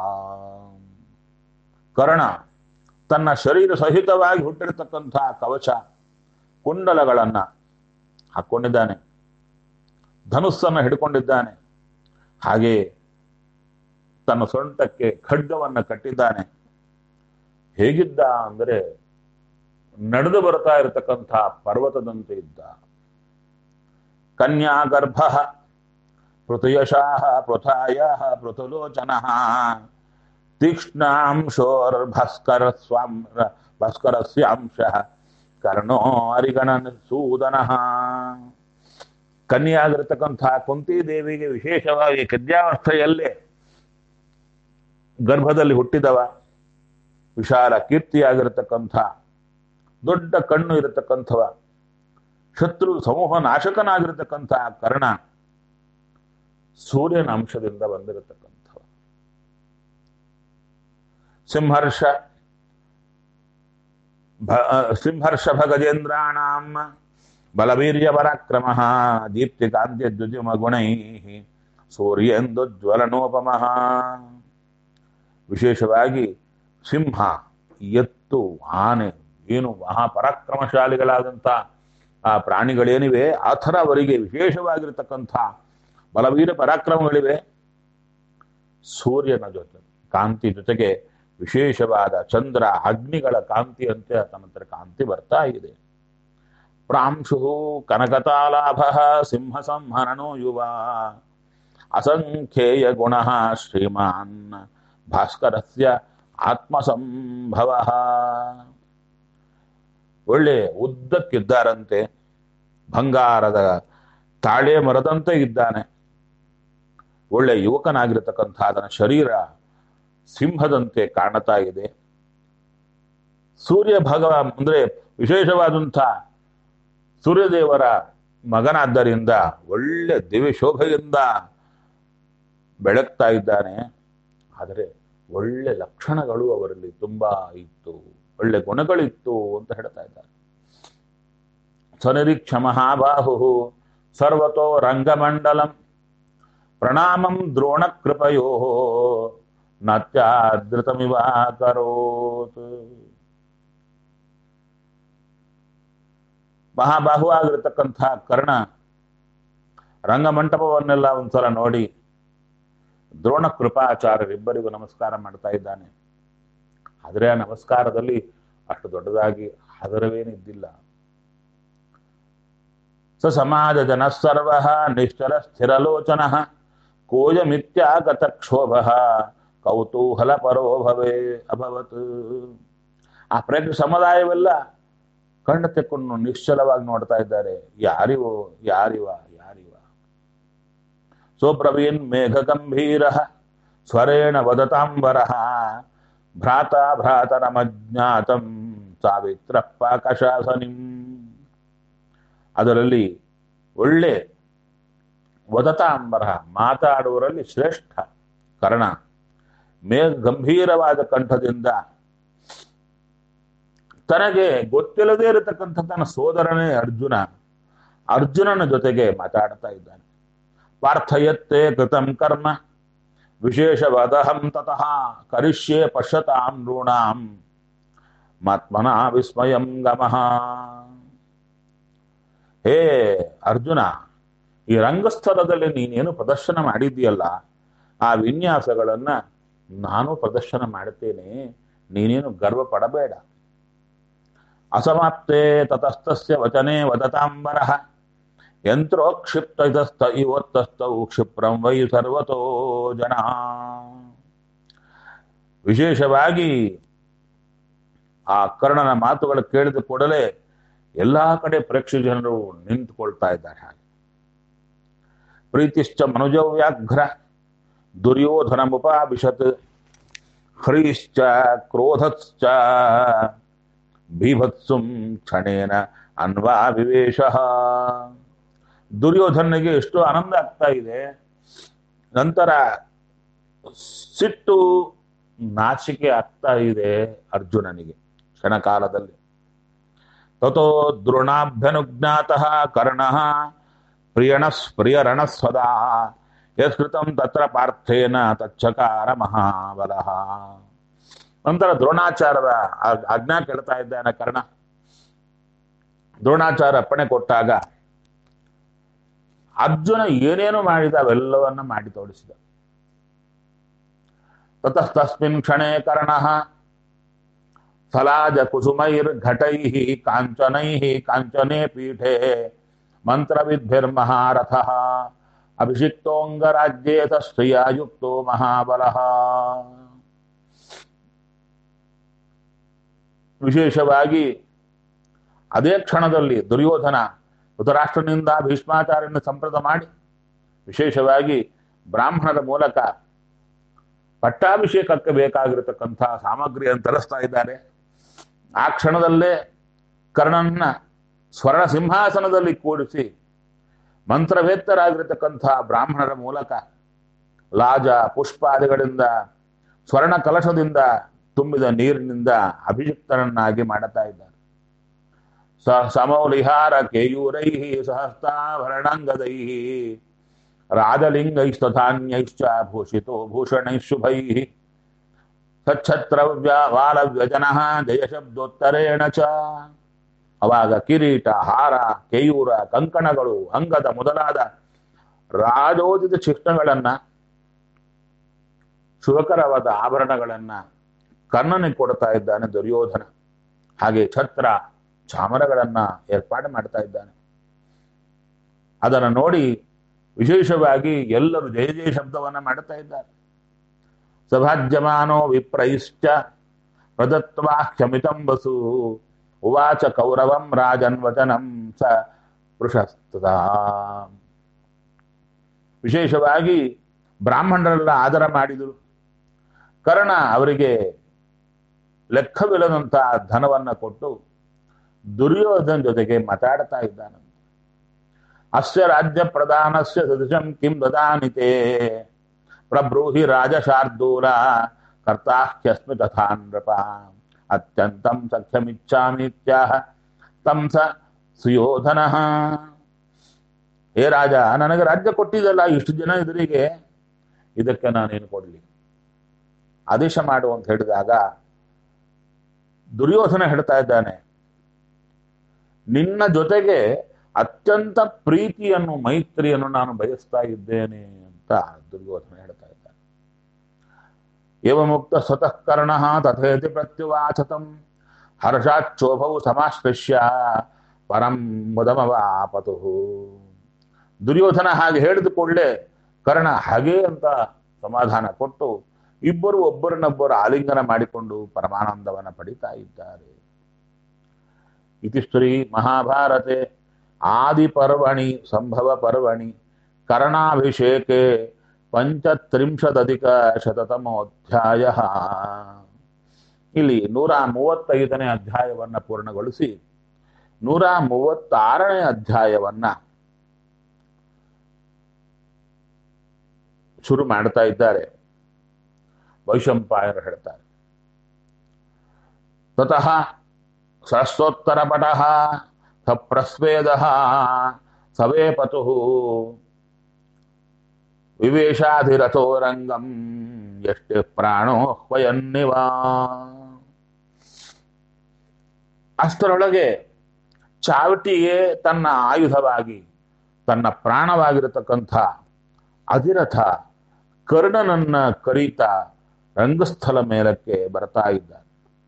ಕರ್ಣ ತನ್ನ ಶರೀರ ಸಹಿತವಾಗಿ ಹುಟ್ಟಿರತಕ್ಕಂಥ ಕವಚ ಕುಂಡಲಗಳನ್ನ ಹಾಕೊಂಡಿದ್ದಾನೆ ಧನುಸ್ಸನ್ನು ಹಿಡ್ಕೊಂಡಿದ್ದಾನೆ ಹಾಗೆ ತನ್ನ ಸೊಂಟಕ್ಕೆ ಖಡ್ಗವನ್ನ ಕಟ್ಟಿದ್ದಾನೆ ಹೇಗಿದ್ದ ಅಂದರೆ ನಡೆದು ಬರ್ತಾ ಇರತಕ್ಕಂಥ ಪರ್ವತದಂತೆ ಇದ್ದ ಕನ್ಯಾ ಗರ್ಭ ಪೃಥುಯಶಾಹ ಪೃಥಾಯ ಪೃಥುಲೋಚನ ತೀಕ್ಷ್ಣಾಂಶೋರ್ಭಸ್ಕರ ಸ್ವಾಂ ಭಾಸ್ಕರಸ್ಯಾಂಶ ಕರ್ಣೋ ಅರಿಗಣನ ಸೂದನ ಕನ್ಯಾಗಿರತಕ್ಕಂಥ ಕುಂತಿ ದೇವಿಗೆ ವಿಶೇಷವಾಗಿ ಕದ್ಯಾವಸ್ಥೆಯಲ್ಲೇ ಗರ್ಭದಲ್ಲಿ ಹುಟ್ಟಿದವ ವಿಶಾಲ ಕೀರ್ತಿಯಾಗಿರತಕ್ಕಂಥ ದೊಡ್ಡ ಕಣ್ಣು ಇರತಕ್ಕಂಥವ ಶತ್ರು ಸಮೂಹ ನಾಶಕನಾಗಿರತಕ್ಕಂಥ ಕರ್ಣ ಸೂರ್ಯನ ಅಂಶದಿಂದ ಬಂದಿರತಕ್ಕಂಥವ ಸಿಂಹರ್ಷ ಭ- ಸಿಂಹರ್ಷ ಭಗಜೇಂದ್ರಾಣಾಂ ಬಲವೀರ್ಯ ಪರಾಕ್ರಮ ದೀಪ್ತಿ ಕಾಂತ್ಯ ದ್ಯುತಿಮ ಗುಣೈ ಸೂರ್ಯೇಂದುಜ್ವಲನೋಪಮಃ ವಿಶೇಷವಾಗಿ ಸಿಂಹ ಎತ್ತು ಆನೆ ಏನು ಮಹಾಪರಾಕ್ರಮಶಾಲಿಗಳಾದಂಥ ಆ ಪ್ರಾಣಿಗಳೇನಿವೆ ಆ ಥರ ಅವರಿಗೆ ವಿಶೇಷವಾಗಿರ್ತಕ್ಕಂಥ ಬಲವೀರ ಪರಾಕ್ರಮಗಳಿವೆ ಸೂರ್ಯನ ಜೊತೆ ಕಾಂತಿ ಜೊತೆಗೆ ವಿಶೇಷವಾದ ಚಂದ್ರ ಅಗ್ನಿಗಳ ಕಾಂತಿಯಂತೆ ತನ್ನ ಹತ್ರ ಕಾಂತಿ ಬರ್ತಾ ಇದೆ ಪ್ರಾಂಶು ಕನಕತಾಲಾಭ ಸಿಂಹ ಸಂಹನನೋ ಯುವ ಅಸಂಖ್ಯೇಯ ಗುಣ ಶ್ರೀಮಾನ್ ಭಾಸ್ಕರಸ್ಯ ಆತ್ಮಸಂಭವ ಒಳ್ಳೆ ಉದ್ದಕ್ಕಿದ್ದಾರಂತೆ ಬಂಗಾರದ ತಾಳೆ ಮರದಂತೆ ಇದ್ದಾನೆ ಒಳ್ಳೆ ಯುವಕನಾಗಿರತಕ್ಕಂಥ ಅದನ ಶರೀರ ಸಿಂಹದಂತೆ ಕಾಣುತ್ತಾ ಇದೆ ಸೂರ್ಯ ಭಗವ ಅಂದ್ರೆ ವಿಶೇಷವಾದಂಥ ಸೂರ್ಯದೇವರ ಮಗನಾದ್ದರಿಂದ ಒಳ್ಳೆ ದಿವ್ಯ ಶೋಭೆಯಿಂದ ಬೆಳಗ್ತಾ ಇದ್ದಾನೆ ಆದರೆ ಒಳ್ಳೆ ಲಕ್ಷಣಗಳು ಅವರಲ್ಲಿ ತುಂಬಾ ಇತ್ತು ಒಳ್ಳೆ ಗುಣಗಳಿತ್ತು ಅಂತ ಹೇಳ್ತಾ ಇದ್ದಾರೆ ಸನಿರೀಕ್ಷ ಮಹಾಬಾಹು ಸರ್ವತೋ ರಂಗಮಂಡಲಂ ಪ್ರಣಾಮಂ ದ್ರೋಣ ಕೃಪಯೋ ನತ್ಯಾದೃತಮಿವಾಕರೋತ್ ಮಹಾಬಾಹು ಆಗಿರತಕ್ಕಂಥ ಕರ್ಣ ರಂಗಮಂಟಪವನ್ನೆಲ್ಲ ಒಂದ್ಸಲ ನೋಡಿ ದ್ರೋಣ ಕೃಪಾಚಾರ್ಯರಿಬ್ಬರಿಗೂ ನಮಸ್ಕಾರ ಮಾಡ್ತಾ ಇದ್ದಾನೆ ಆದರೆ ಆ ನಮಸ್ಕಾರದಲ್ಲಿ ಅಷ್ಟು ದೊಡ್ಡದಾಗಿ ಆದರವೇನಿದ್ದಿಲ್ಲ ಸ ಸಮಾಜ ಜನ ಸರ್ವ ನಿಶ್ಚಲ ಸ್ಥಿರಲೋಚನ ಕೋಜಮಿತ್ಯಾಗತ ಕ್ಷೋಭ ಕೌತೂಹಲ ಪರೋ ಭವೇ ಅಭವತ್ ಆ ಪ್ರೇಕ್ಷಕ ಸಮುದಾಯವೆಲ್ಲ ಕಣ್ಣು ತೆಕ್ಕೊಂಡು ನಿಶ್ಚಲವಾಗಿ ನೋಡ್ತಾ ಇದ್ದಾರೆ ಯಾರಿವೋ ಯಾರಿವ ಯಾರಿವ ಸೋಬ್ರವೀನ್ ಮೇಘ ಗಂಭೀರ ಸ್ವರೇಣ ವದತಾಂಬರ ಭ್ರಾತ ಭ್ರಾತರಮಜ್ಞಾತಂ ಸಾವಿತ್ರ ಪಾಕಶಾಸನಿಂ ಅದರಲ್ಲಿ ಒಳ್ಳೆ ವದತಾಂಬರ ಮಾತಾಡುವರಲ್ಲಿ ಶ್ರೇಷ್ಠ ಕರ್ಣ ಮೇಘ ಗಂಭೀರವಾದ ಕಂಠದಿಂದ ತನಗೆ ಗೊತ್ತಿಲ್ಲದೇ ಇರತಕ್ಕಂಥ ತನ್ನ ಸೋದರನೇ ಅರ್ಜುನ ಅರ್ಜುನನ ಜೊತೆಗೆ ಮಾತಾಡ್ತಾ ಇದ್ದಾನೆ ಪಾರ್ಥಯತ್ತೇ ಕೃತಂ ಕರ್ಮ ವಿಶೇಷವಾದಹಂ ತತಃ ಕರಿಷ್ಯೆ ಪಶ್ಯತಾಂ ನೃಣಾಂ ಮಾತ್ಮನ ವಿಸ್ಮಯಂ ಗಮಃ ಹೇ ಅರ್ಜುನ ಈ ರಂಗಸ್ಥಳದಲ್ಲಿ ನೀನೇನು ಪ್ರದರ್ಶನ ಮಾಡಿದ್ದೀಯಲ್ಲ ಆ ವಿನ್ಯಾಸಗಳನ್ನ ನಾನು ಪ್ರದರ್ಶನ ಮಾಡುತ್ತೇನೆ ನೀನೇನು ಗರ್ವ ಪಡಬೇಡ ಅಸಮಾಪ್ತೆ ತತಸ್ತಸ್ಯ ವಚನೆ ವದತಾಂಬರ ಯಂತ್ರೋಕ್ಷಿಪ್ತಸ್ತ ಇವತ್ತಸ್ತೌ ಕ್ಷಿಪ್ರಂ ವೈ ಸರ್ವತೋ ಜನ ವಿಶೇಷವಾಗಿ ಆ ಕರ್ಣನ ಮಾತುಗಳು ಕೇಳಿದ ಕೂಡಲೇ ಎಲ್ಲಾ ಕಡೆ ಪ್ರೇಕ್ಷಕ ಜನರು ನಿಂತುಕೊಳ್ತಾ ಇದ್ದಾರೆ ಹಾಗೆ ಪ್ರೀತಿಶ್ಚ ಮನುಜವ್ಯಾಘ್ರ ದುರ್ಯೋಧನ ಮುಪಾಭಿಷತ್ ಹ್ರೀಶ್ಚ ಕ್ರೋಧಶ್ಚ ಬೀಭತ್ಸುಂ ಕ್ಷಣೇನ ಅನ್ವಾ ವಿವೇಶ ದುರ್ಯೋಧನಿಗೆ ಎಷ್ಟು ಆನಂದ ಆಗ್ತಾ ಇದೆ ನಂತರ ಸಿಟ್ಟು ನಾಚಿಕೆ ಆಗ್ತಾ ಇದೆ ಅರ್ಜುನನಿಗೆ ಕ್ಷಣಕಾಲದಲ್ಲಿ ತಥೋ ದ್ರೋಣಾಭ್ಯನುಜ್ಞಾತ ಕರ್ಣ ಪ್ರಿಯಣ ಪ್ರಿಯರಣ ಸ್ವದಾ ಯತ್ಕೃತಂ ತತ್ರ ಪಾರ್ಥೇನ ತಚ್ಚಕಾರ ಮಹಾಬಲ ನಂತರ ದ್ರೋಣಾಚಾರ್ಯರ ಆ- ಆಜ್ಞಾ ಕೇಳ್ತಾ ಇದ್ದಾನೆ ಕರ್ಣ ದ್ರೋಣಾಚಾರ್ಯ ಅಪ್ಪಣೆ ಕೊಟ್ಟಾಗ ಅರ್ಜುನ ಏನೇನು ಮಾಡಿದ ಅವೆಲ್ಲವನ್ನ ಮಾಡಿ ತೋರಿಸಿದ ತತಸ್ತಸ್ಮಿನ್ ಕ್ಷಣೇ ಕರ್ಣ ಫಲಾಜ ಕುಸುಮೈರ್ ಘಟೈ ಕಾಂಚನೈ ಕಾಂಚನೆ ಪೀಠೆ ಮಂತ್ರವಿದ್ಭಿರ್ಮಹಾರಥ ಅಭಿಷಿಕ್ತೋಂಗರಾಜ್ಯೇತ ಶ್ರಿಯಾಯುಕ್ತೋ ಮಹಾಬಲ ವಿಶೇಷವಾಗಿ ಅದೇ ಕ್ಷಣದಲ್ಲಿ ದುರ್ಯೋಧನ ಧೃತರಾಷ್ಟ್ರನಿಂದ ಭೀಷ್ಮಾಚಾರ್ಯನ ಸಂಪ್ರದ ಮಾಡಿ ವಿಶೇಷವಾಗಿ ಬ್ರಾಹ್ಮಣರ ಮೂಲಕ ಪಟ್ಟಾಭಿಷೇಕಕ್ಕೆ ಬೇಕಾಗಿರತಕ್ಕಂಥ ಸಾಮಗ್ರಿಯನ್ನು ತರಿಸ್ತಾ ಇದ್ದಾರೆ ಆ ಕ್ಷಣದಲ್ಲೇ ಕರ್ಣನ್ನ ಸ್ವರ್ಣ ಸಿಂಹಾಸನದಲ್ಲಿ ಕೂಡಿಸಿ ಮಂತ್ರವೇತ್ತರಾಗಿರತಕ್ಕಂಥ ಬ್ರಾಹ್ಮಣರ ಮೂಲಕ ಲಾಜ ಪುಷ್ಪಾದಿಗಳಿಂದ ಸ್ವರ್ಣ ಕಲಶದಿಂದ ತುಂಬಿದ ನೀರಿನಿಂದ ಅಭಿಷಿಕ್ತನನ್ನಾಗಿ ಮಾಡುತ್ತಾ ಇದ್ದಾರೆ ಸ ಸಮೌಲಿಹಾರ ಕೇಯೂರೈ ಸಹಸ್ತಾಭರಣಂಗದೈ ರಾಜಲಿಂಗೈಸ್ತಥಾನ್ಯೈಶ್ಚ ಭೂಷಿತೋ ಭೂಷಣೈ ಶುಭೈ ಸಚ್ಛತ್ರವ್ಯ ವಾಲವ್ಯಜನ ಜಯಶಬ್ದೋತ್ತರೇಣ ಚ ಅವಾಗ ಕಿರೀಟ ಹಾರ ಕೇಯೂರ ಕಂಕಣಗಳು ಅಂಗದ ಮೊದಲಾದ ರಾಜೋದಿತ ಚಿಹ್ನಗಳನ್ನ ಶುಭಕರವಾದ ಆಭರಣಗಳನ್ನ ಕರ್ಣನಿಗೆ ಕೊಡ್ತಾ ಇದ್ದಾನೆ ದುರ್ಯೋಧನ ಹಾಗೆ ಛತ್ರ ಚಾಮರಗಳನ್ನ ಏರ್ಪಾಡು ಮಾಡ್ತಾ ಇದ್ದಾನೆ ಅದನ್ನು ನೋಡಿ ವಿಶೇಷವಾಗಿ ಎಲ್ಲರೂ ಜಯ ಜಯ ಶಬ್ದವನ್ನ ಮಾಡುತ್ತಾ ಇದ್ದಾರೆ ಸಭಾಜ್ಯಮಾನೋ ವಿಪ್ರೈಶ್ಚ ಪ್ರದತ್ವಾ ಕ್ಷಮಿತಂ ವಸು ಉವಾಚ ಕೌರವಂ ರಾಜನ್ ವಚನಂ ಸ ಪೃಷಸ್ತದಾ ವಿಶೇಷವಾಗಿ ಬ್ರಾಹ್ಮಣರೆಲ್ಲ ಆದರ ಮಾಡಿದರು ಕರ್ಣ ಅವರಿಗೆ ಲೆಕ್ಕವಿಲ್ಲದಂತ ಧನವನ್ನ ಕೊಟ್ಟು ದುರ್ಯೋಧನ ಜೊತೆಗೆ ಮಾತಾಡ್ತಾ ಇದ್ದಾನೆ ಅಸ್ಯ ರಾಜ್ಯ ಪ್ರಧಾನಸ್ಯ ಸದೃಶಂ ಕಿಂ ದದಾನಿತೆ ಪ್ರಬ್ರೂಹಿ ರಾಜಶಾರ್ದೂಲ ಕರ್ತಾಹ್ಯಸ್ಮಿ ತಥಾ ನೃಪ ಅತ್ಯಂತಂ ಸಖ್ಯಮಿಚ್ಛಾಮಿತ್ಯಾಹ ತಂ ಸ ಸುಯೋಧನ ಹೇ ರಾಜ ನನಗೆ ರಾಜ್ಯ ಕೊಟ್ಟಿದ್ದಲ್ಲ ಇಷ್ಟು ಜನ ಎದುರಿಗೆ ಇದಕ್ಕೆ ನಾನೇನು ಕೊಡಲಿ ಆದೇಶ ಮಾಡು ಅಂತ ಹೇಳಿದಾಗ ದುರ್ಯೋಧನ ಹೇಳ್ತಾ ಇದ್ದಾನೆ ನಿನ್ನ ಜೊತೆಗೆ ಅತ್ಯಂತ ಪ್ರೀತಿಯನ್ನು ಮೈತ್ರಿಯನ್ನು ನಾನು ಬಯಸ್ತಾ ಇದ್ದೇನೆ ಅಂತ ದುರ್ಯೋಧನ ಹೇಳ್ತಾ ಇದ್ದಾನೆ ಏವಮುಕ್ತ ಸ್ವತಃ ಕರ್ಣ ತಥೇತಿ ಪ್ರತ್ಯುವಾಚತಂ ಹರ್ಷಾಚ್ಚೋಭವು ಸಮಾಶ್ಲಿಷ್ಯ ಪರಂ ಮುದಮವಾಪತು ದುರ್ಯೋಧನ ಹಾಗೆ ಹೇಳಿದ ಕೂಡಲೇ ಕರ್ಣ ಹಾಗೇ ಅಂತ ಸಮಾಧಾನ ಕೊಟ್ಟು ಇಬ್ಬರು ಒಬ್ಬರನ್ನೊಬ್ಬರು ಆಲಿಂಗನ ಮಾಡಿಕೊಂಡು ಪರಮಾನಂದವನ್ನು ಪಡಿತಾ ಇದ್ದಾರೆ ಇತಿಶ್ರೀ ಮಹಾಭಾರತೆ ಆದಿಪರ್ವಣಿ ಸಂಭವ ಪರ್ವಣಿ ಕರ್ಣಾಭಿಷೇಕೆ ಪಂಚತ್ರಿಂಶದಧಿಕ ಶತತಮೋಧ್ಯಾಯ ಇಲ್ಲಿ ನೂರ ಮೂವತ್ತೈದನೇ ಅಧ್ಯಾಯವನ್ನ ಪೂರ್ಣಗೊಳಿಸಿ ನೂರ ಮೂವತ್ತಾರನೇ ಅಧ್ಯಾಯವನ್ನ ಶುರು ಮಾಡ್ತಾ ಇದ್ದಾರೆ ವೈಶಂಪಾಯರು ಹೇಳ್ತಾರೆ ತತಃ ಸಹಸ್ರೋತ್ತರ ಪಟ ಸ ಪ್ರಸ್ವೇದ ಸವೇ ಪತು ವಿವೇಶಾಧಿರಥೋ ರಂಗಂ ಎಷ್ಟೇ ಪ್ರಾಣೋ ಹ್ವಯನ್ನಿವ ಅಷ್ಟರೊಳಗೆ ಚಾವಟಿಯೇ ತನ್ನ ಆಯುಧವಾಗಿ ತನ್ನ ಪ್ರಾಣವಾಗಿರತಕ್ಕಂಥ ಅಧಿರಥ ಕರ್ಣನನ್ನ ಕರೀತಾ ರಂಗಸ್ಥಳ ಮೇಲಕ್ಕೆ ಬರ್ತಾ ಇದ್ದಾನೆ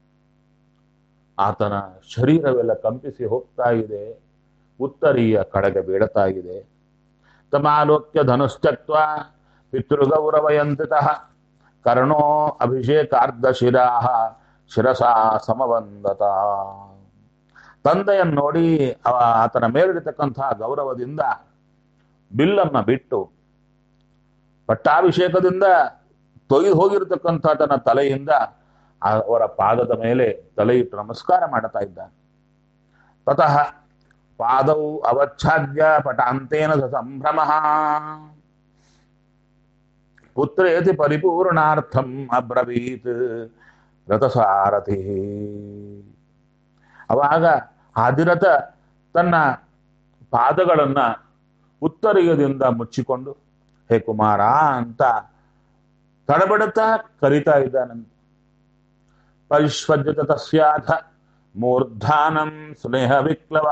ಆತನ ಶರೀರವೆಲ್ಲ ಕಂಪಿಸಿ ಹೋಗ್ತಾ ಇದೆ ಉತ್ತರೀಯ ಕಡೆಗೆ ಬೀಳ್ತಾ ಇದೆ ತಮಾಲೋಕ್ಯ ಧನುಶ್ಚಕ್ವ ಪಿತೃಗೌರವಯಂತ್ರಿತ ಕರ್ಣೋ ಅಭಿಷೇಕಾರ್ಧ ಶಿರಾ ಶಿರಸಾ ಸಮವಂದತ ತಂದೆಯನ್ನು ನೋಡಿ ಅವ ಆತನ ಮೇಲಿರತಕ್ಕಂತಹ ಗೌರವದಿಂದ ಬಿಲ್ಲನ್ನ ಬಿಟ್ಟು ಪಟ್ಟಾಭಿಷೇಕದಿಂದ ತೊಯ್ದು ಹೋಗಿರತಕ್ಕಂಥ ತನ್ನ ತಲೆಯಿಂದ ಅವರ ಪಾದದ ಮೇಲೆ ತಲೆ ಇಟ್ಟು ನಮಸ್ಕಾರ ಮಾಡ್ತಾ ಇದ್ದಾನೆ ತತಃ ಪಾದವು ಅವಚ್ಛಾದ್ಯ ಪಟಾಂತೇನ ಸ ಸಂಭ್ರಮ ಪುತ್ರೇತಿ ಪರಿಪೂರ್ಣಾರ್ಥಂ ಅಬ್ರವೀತ್ ರಥಸಾರಥಿ ಅವಾಗ ಆದಿರಥ ತನ್ನ ಪಾದಗಳನ್ನ ಉತ್ತರೀಯದಿಂದ ಮುಚ್ಚಿಕೊಂಡು ಹೇ ಕುಮಾರ ಅಂತ ತಡಬಡುತ್ತಾ ಕರಿತಾ ಇದ್ದಾನಂತೆ ಪರಿಶ್ವಜ್ಯತ ತಸ್ಯಾಥ ಮೂರ್ಧಾನಂ ಸ್ನೇಹ ವಿಕ್ಲವ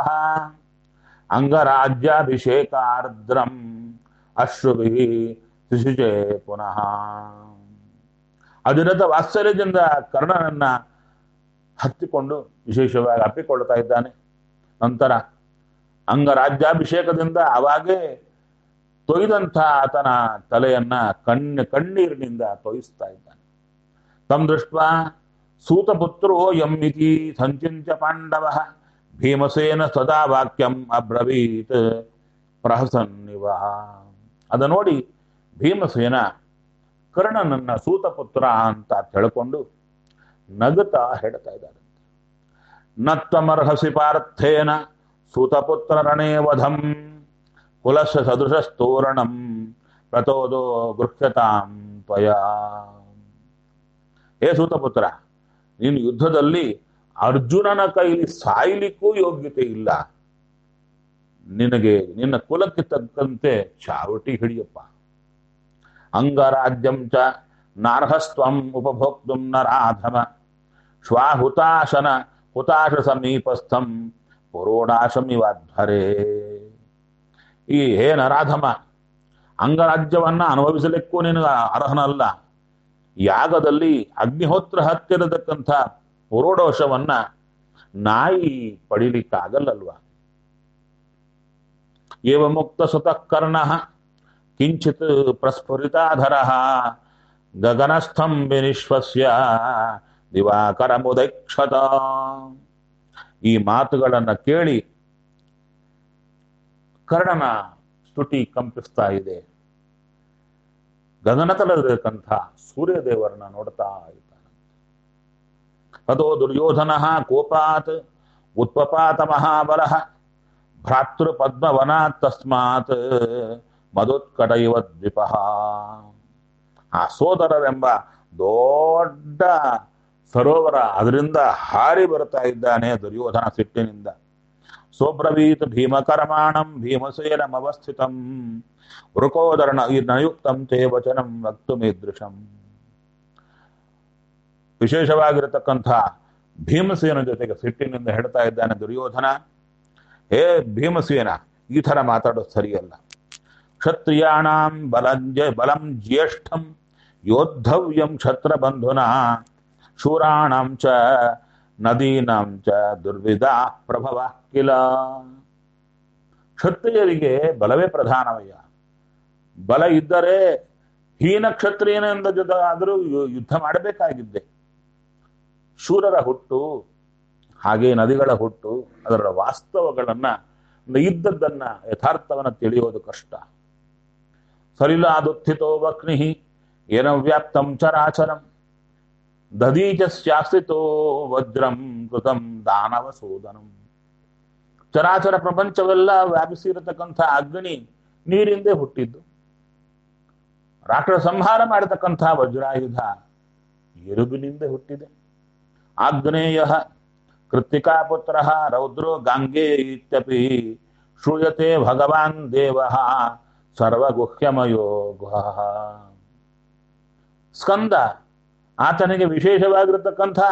ಅಂಗರಾಜ್ಯಾಭಿಷೇಕಾರ್ದ್ರಂ ಅಶ್ರುಭಿ ಶಿಶುಜೆ ಪುನಃ ಅಧಿರಥ ವಾತ್ಸಲ್ಯದಿಂದ ಕರ್ಣನನ್ನ ಹತ್ತಿಕೊಂಡು ವಿಶೇಷವಾಗಿ ಅಪ್ಪಿಕೊಳ್ತಾ ಇದ್ದಾನೆ ನಂತರ ಅಂಗರಾಜ್ಯಾಭಿಷೇಕದಿಂದ ಅವಾಗೇ ತೊಯ್ದಂಥ ಆತನ ತಲೆಯನ್ನ ಕಣ್ಣ ಕಣ್ಣೀರಿನಿಂದ ತೊಯಿಸ್ತಾ ಇದ್ದಾನೆ ತಮ್ ದೃಷ್ಟ ಸೂತಪುತ್ರೋ ಯಮ್ಮಿತಿ ಸಂಚಿಂಚ ಪಾಂಡವ ಭೀಮಸೇನ ಸದಾ ವಾಕ್ಯಂ ಅಬ್ರವೀತ್ ಪ್ರಹಸನ್ನಿವ ಅದ ನೋಡಿ ಭೀಮಸೇನ ಕರ್ಣನನ್ನ ಸೂತಪುತ್ರ ಅಂತ ತಿಳ್ಕೊಂಡು ನಗುತ್ತಾ ಹೇಳ್ತಾ ಇದ್ದಾರೆ ನತ್ತಮರ್ಹಸಿ ಪಾರ್ಥೇನ ಸೂತಪುತ್ರ ರಣೇ ವಧಂ ಕುಲಸ್ಯ ಸದೃಶಸ್ತೋರಣಂ ಪ್ರತೋದೋ ಗೃಹ್ಯತಾಂ ತ್ವಯ ಹೇ ಸೂತಪುತ್ರ ನೀನು ಯುದ್ಧದಲ್ಲಿ ಅರ್ಜುನನ ಕೈಲಿ ಸಾಯ್ಲಿಕ್ಕೂ ಯೋಗ್ಯತೆ ಇಲ್ಲ ನಿನಗೆ ನಿನ್ನ ಕುಲಕ್ಕೆ ತಕ್ಕಂತೆ ಚಾವಟಿ ಹಿಡಿಯಪ್ಪ ಅಂಗರಾಜ್ಯಂ ಚ ನಾರ್ಹಸ್ತ್ವಂ ಉಪಭೋಕ್ತು ನರಾಧಮ ಶ್ವಾಹುತಾಶನ ಹುತಾಶ ಸಮೀಪಸ್ಥಂ ಪುರೋಡಾಶಮಿವಾಧ್ವರೇ ಈ ಹೇ ನರಾಧಮ ಅಂಗರಾಜ್ಯವನ್ನ ಅನುಭವಿಸಲಿಕ್ಕೂ ನಿನಗೆ ಅರ್ಹನಲ್ಲ ಯಾಗದಲ್ಲಿ ಅಗ್ನಿಹೋತ್ರ ಹತ್ತಿರತಕ್ಕಂಥ ಪುರೋಡೋಷವನ್ನ ನಾಯಿ ಪಡಿಲಿಕ್ಕಾಗಲ್ಲಲ್ವಾ ಏವ ಮುಕ್ತ ಸ್ವತಃ ಕರ್ಣ ಕಿಂಚಿತ್ ಪ್ರಸ್ಫುರಿತಾಧರ ಗಗನಸ್ಥಂ ವಿನಿಶ್ವಸ್ಯ ದಿವಾಕರ ಮುದೈಕ್ಷತ ಈ ಮಾತುಗಳನ್ನ ಕೇಳಿ ಕರ್ಣನ ಸ್ತುತಿ ಕಂಪಿಸ್ತಾ ಇದೆ ಗಗನತಲದಕ್ಕಂಥ ಸೂರ್ಯದೇವರನ್ನ ನೋಡ್ತಾ ಇದ್ದಾನೆ ಅದೋ ದುರ್ಯೋಧನ ಕೋಪಾತ್ ಉತ್ಪಪಾತ ಮಹಾಬಲ ಭ್ರಾತೃ ಪದ್ಮವನಾತ್ ತಸ್ಮಾತ್ ಮಧುತ್ಕಟ ಇವ ದ್ವಿಪ ಆ ಸೋದರರೆಂಬ ದೊಡ್ಡ ಸರೋವರ ಅದರಿಂದ ಹಾರಿ ಬರ್ತಾ ಇದ್ದಾನೆ ದುರ್ಯೋಧನ ಸಿಟ್ಟಿನಿಂದ ಸೋಬ್ರವೀತ್ ಭೀಮಕರ್ಮಾಣಂ ಭೀಮಸೇನಮವಸ್ಥಿತಂ ವೃಕೋದರಣ ನಯುಕ್ತಂ ತೇ ವಚನಂ ವಕ್ತುಮೀದೃಶಂ ವಿಶೇಷವಾಗಿರತಕ್ಕಂಥ ಭೀಮಸೇನ ಜೊತೆಗೆ ಸಿಟ್ಟಿನಿಂದ ಹೇಳ್ತಾ ಇದ್ದಾನೆ ದುರ್ಯೋಧನ ಹೇ ಭೀಮಸೇನ ಈ ಥರ ಮಾತಾಡೋದು ಸರಿಯಲ್ಲ ಕ್ಷತ್ರಿಯಾಣಾಂ ಬಲಂಜ ಬಲಂ ಜ್ಯೇಷ್ಠಂ ಯೋದ್ಧವ್ಯಂ ಕ್ಷತ್ರಬಂಧುನ ಶೂರಾಣಂ ಚ ನದೀನಾಂ ಚ ದುರ್ವಿಧಾ ಪ್ರಭವ ಕಿಲ ಕ್ಷತ್ರಿಯರಿಗೆ ಬಲವೇ ಪ್ರಧಾನವಯ್ಯ ಬಲ ಇದ್ದರೆ ಹೀನ ಕ್ಷತ್ರಿಯನಿಂದ ಜೊತೆ ಆದರೂ ಯು- ಯುದ್ಧ ಮಾಡಬೇಕಾಗಿದ್ದೆ ಶೂರರ ಹುಟ್ಟು ಹಾಗೆ ನದಿಗಳ ಹುಟ್ಟು ಅದರ ವಾಸ್ತವಗಳನ್ನ ಇದ್ದದ್ದನ್ನ ಯಥಾರ್ಥವನ್ನ ತಿಳಿಯೋದು ಕಷ್ಟ ಸಲಿಲಾದುತ್ಥಿತೋ ವಕ್ನಿ ಏನ ವ್ಯಾಪ್ತಂ ಚರಾಚರಂ ದದೀಜಸ್ಯಾಸ್ತಿತೋ ವಜ್ರಂ ಕೃತಂ ದಾನವ ಸೋದನಂ ಚರಾಚರ ಪ್ರಪಂಚವೆಲ್ಲ ವ್ಯಾಪಿಸಿರತಕ್ಕಂಥ ಅಗ್ನಿ ನೀರಿಂದೇ ಹುಟ್ಟಿದ್ದು ರಾಕ್ಷಸ ಸಂಹಾರ ಮಾಡತಕ್ಕಂಥ ವಜ್ರಾಯುಧ ಎರುಬಿನಿಂದ ಹುಟ್ಟಿದೆ ಆಗ್ನೇಯ ಕೃತ್ತಿಕಾ ಪುತ್ರ ರೌದ್ರೋ ಗಾಂಗೆ ಇತ್ಯಪಿ ಶ್ರೂಯತೆ ಭಗವಾನ್ ದೇವ ಸರ್ವಗುಹ್ಯಮಯೋ ಗುಹಃ ಸ್ಕಂದ ಆತನಿಗೆ ವಿಶೇಷವಾಗಿರತಕ್ಕಂಥ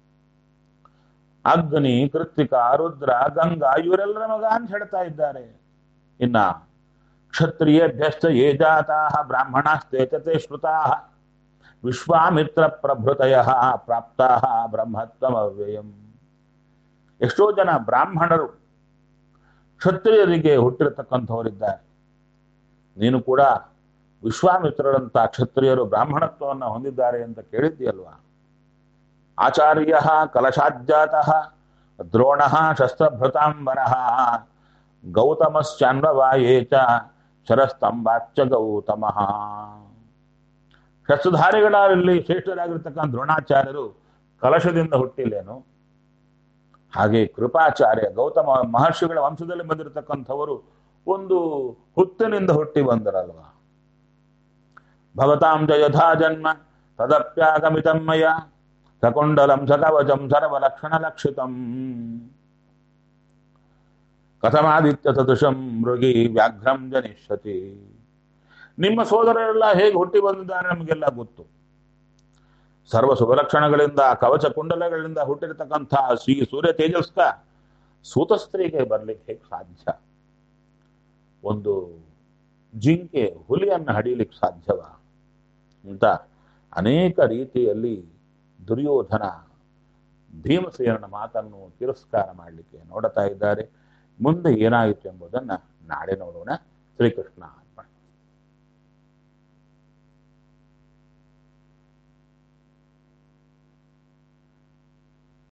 ಅಗ್ನಿ ಕೃತ್ತಿಕ ರುದ್ರ ಗಂಗಾ ಇವರೆಲ್ಲರ ಮಗ ಅಂತ ಹೇಳ್ತಾ ಇದ್ದಾರೆ ಇನ್ನ ಕ್ಷತ್ರಿಯೇಭ್ಯಶ್ಚ ಯೇ ಜಾತಾ ಬ್ರಾಹ್ಮಣಾಸ್ತೆ ಚ ತೇ ಶ್ರುತಾ ವಿಶ್ವಾಮಿತ್ರ ಪ್ರಭೃತಯ ಪ್ರಾಪ್ತಾ ಬ್ರಹ್ಮತ್ವಮವ್ಯಯಂ ಎಷ್ಟೋ ಜನ ಬ್ರಾಹ್ಮಣರು ಕ್ಷತ್ರಿಯರಿಗೆ ಹುಟ್ಟಿರತಕ್ಕಂಥವರಿದ್ದಾರೆ ನೀನು ಕೂಡ ವಿಶ್ವಾಮಿತ್ರರಂತ ಕ್ಷತ್ರಿಯರು ಬ್ರಾಹ್ಮಣತ್ವವನ್ನು ಹೊಂದಿದ್ದಾರೆ ಅಂತ ಕೇಳಿದ್ದೀಯಲ್ವಾ ಆಚಾರ್ಯ ಕಲಶಾಜ್ಜಾತಃ ದ್ರೋಣ ಶಸ್ತ್ರಭೃತಾಂಬರ ಗೌತಮಶ್ಚಾನ್ವವಾಯೇ ಚ ಶರಸ್ತಂಭಾಚ್ಚ ಗೌತಮಃ ಶಸ್ತ್ರಧಾರಿಗಳಲ್ಲಿ ಶ್ರೇಷ್ಠರಾಗಿರ್ತಕ್ಕಂಥ ದ್ರೋಣಾಚಾರ್ಯರು ಕಲಶದಿಂದ ಹುಟ್ಟಿಲ್ಲೇನು ಹಾಗೆ ಕೃಪಾಚಾರ್ಯ ಗೌತಮ ಮಹರ್ಷಿಗಳ ವಂಶದಲ್ಲಿ ಬಂದಿರತಕ್ಕಂಥವರು ಒಂದು ಹುತ್ತಿನಿಂದ ಹುಟ್ಟಿ ಬಂದರಲ್ವ ಭವತಾಂ ಚ ಯಥಾ ಜನ್ಮ ತದಪ್ಯಾಗಮಿತಂ ಮಯ ಸಕುಂಡಲಂ ಸಕವಚಂ ಸರ್ವಲಕ್ಷಣ ಲಕ್ಷಿತಂ ಕಥಮಾದಿತ್ಯ ಸದೃಶಂ ಮೃಗಿ ವ್ಯಾಘ್ರಂ ಜನಿಷ್ಯತಿ ನಿಮ್ಮ ಸೋದರರೆಲ್ಲ ಹೇಗೆ ಹುಟ್ಟಿ ಬಂದಿದ್ದಾರೆ ನಮಗೆಲ್ಲ ಗೊತ್ತು ಸರ್ವ ಶುಭಲಕ್ಷಣಗಳಿಂದ ಕವಚ ಕುಂಡಲಗಳಿಂದ ಹುಟ್ಟಿರತಕ್ಕಂಥ ಶ್ರೀ ಸೂರ್ಯ ತೇಜಸ್ಕ ಸೂತಸ್ತ್ರೀಗೆ ಬರ್ಲಿಕ್ಕೆ ಹೇಗೆ ಸಾಧ್ಯ ಒಂದು ಜಿಂಕೆ ಹುಲಿಯನ್ನು ಹಡಿಲಿಕ್ಕೆ ಸಾಧ್ಯವ ಅಂತ ಅನೇಕ ರೀತಿಯಲ್ಲಿ ದುರ್ಯೋಧನ ಭೀಮಸೇನನ ಮಾತನ್ನು ತಿರಸ್ಕಾರ ಮಾಡಲಿಕ್ಕೆ ನೋಡುತ್ತಾ ಇದ್ದಾರೆ ಮುಂದೆ ಏನಾಯಿತು ಎಂಬುದನ್ನು ನಾಳೆ ನೋಡೋಣ ಶ್ರೀಕೃಷ್ಣ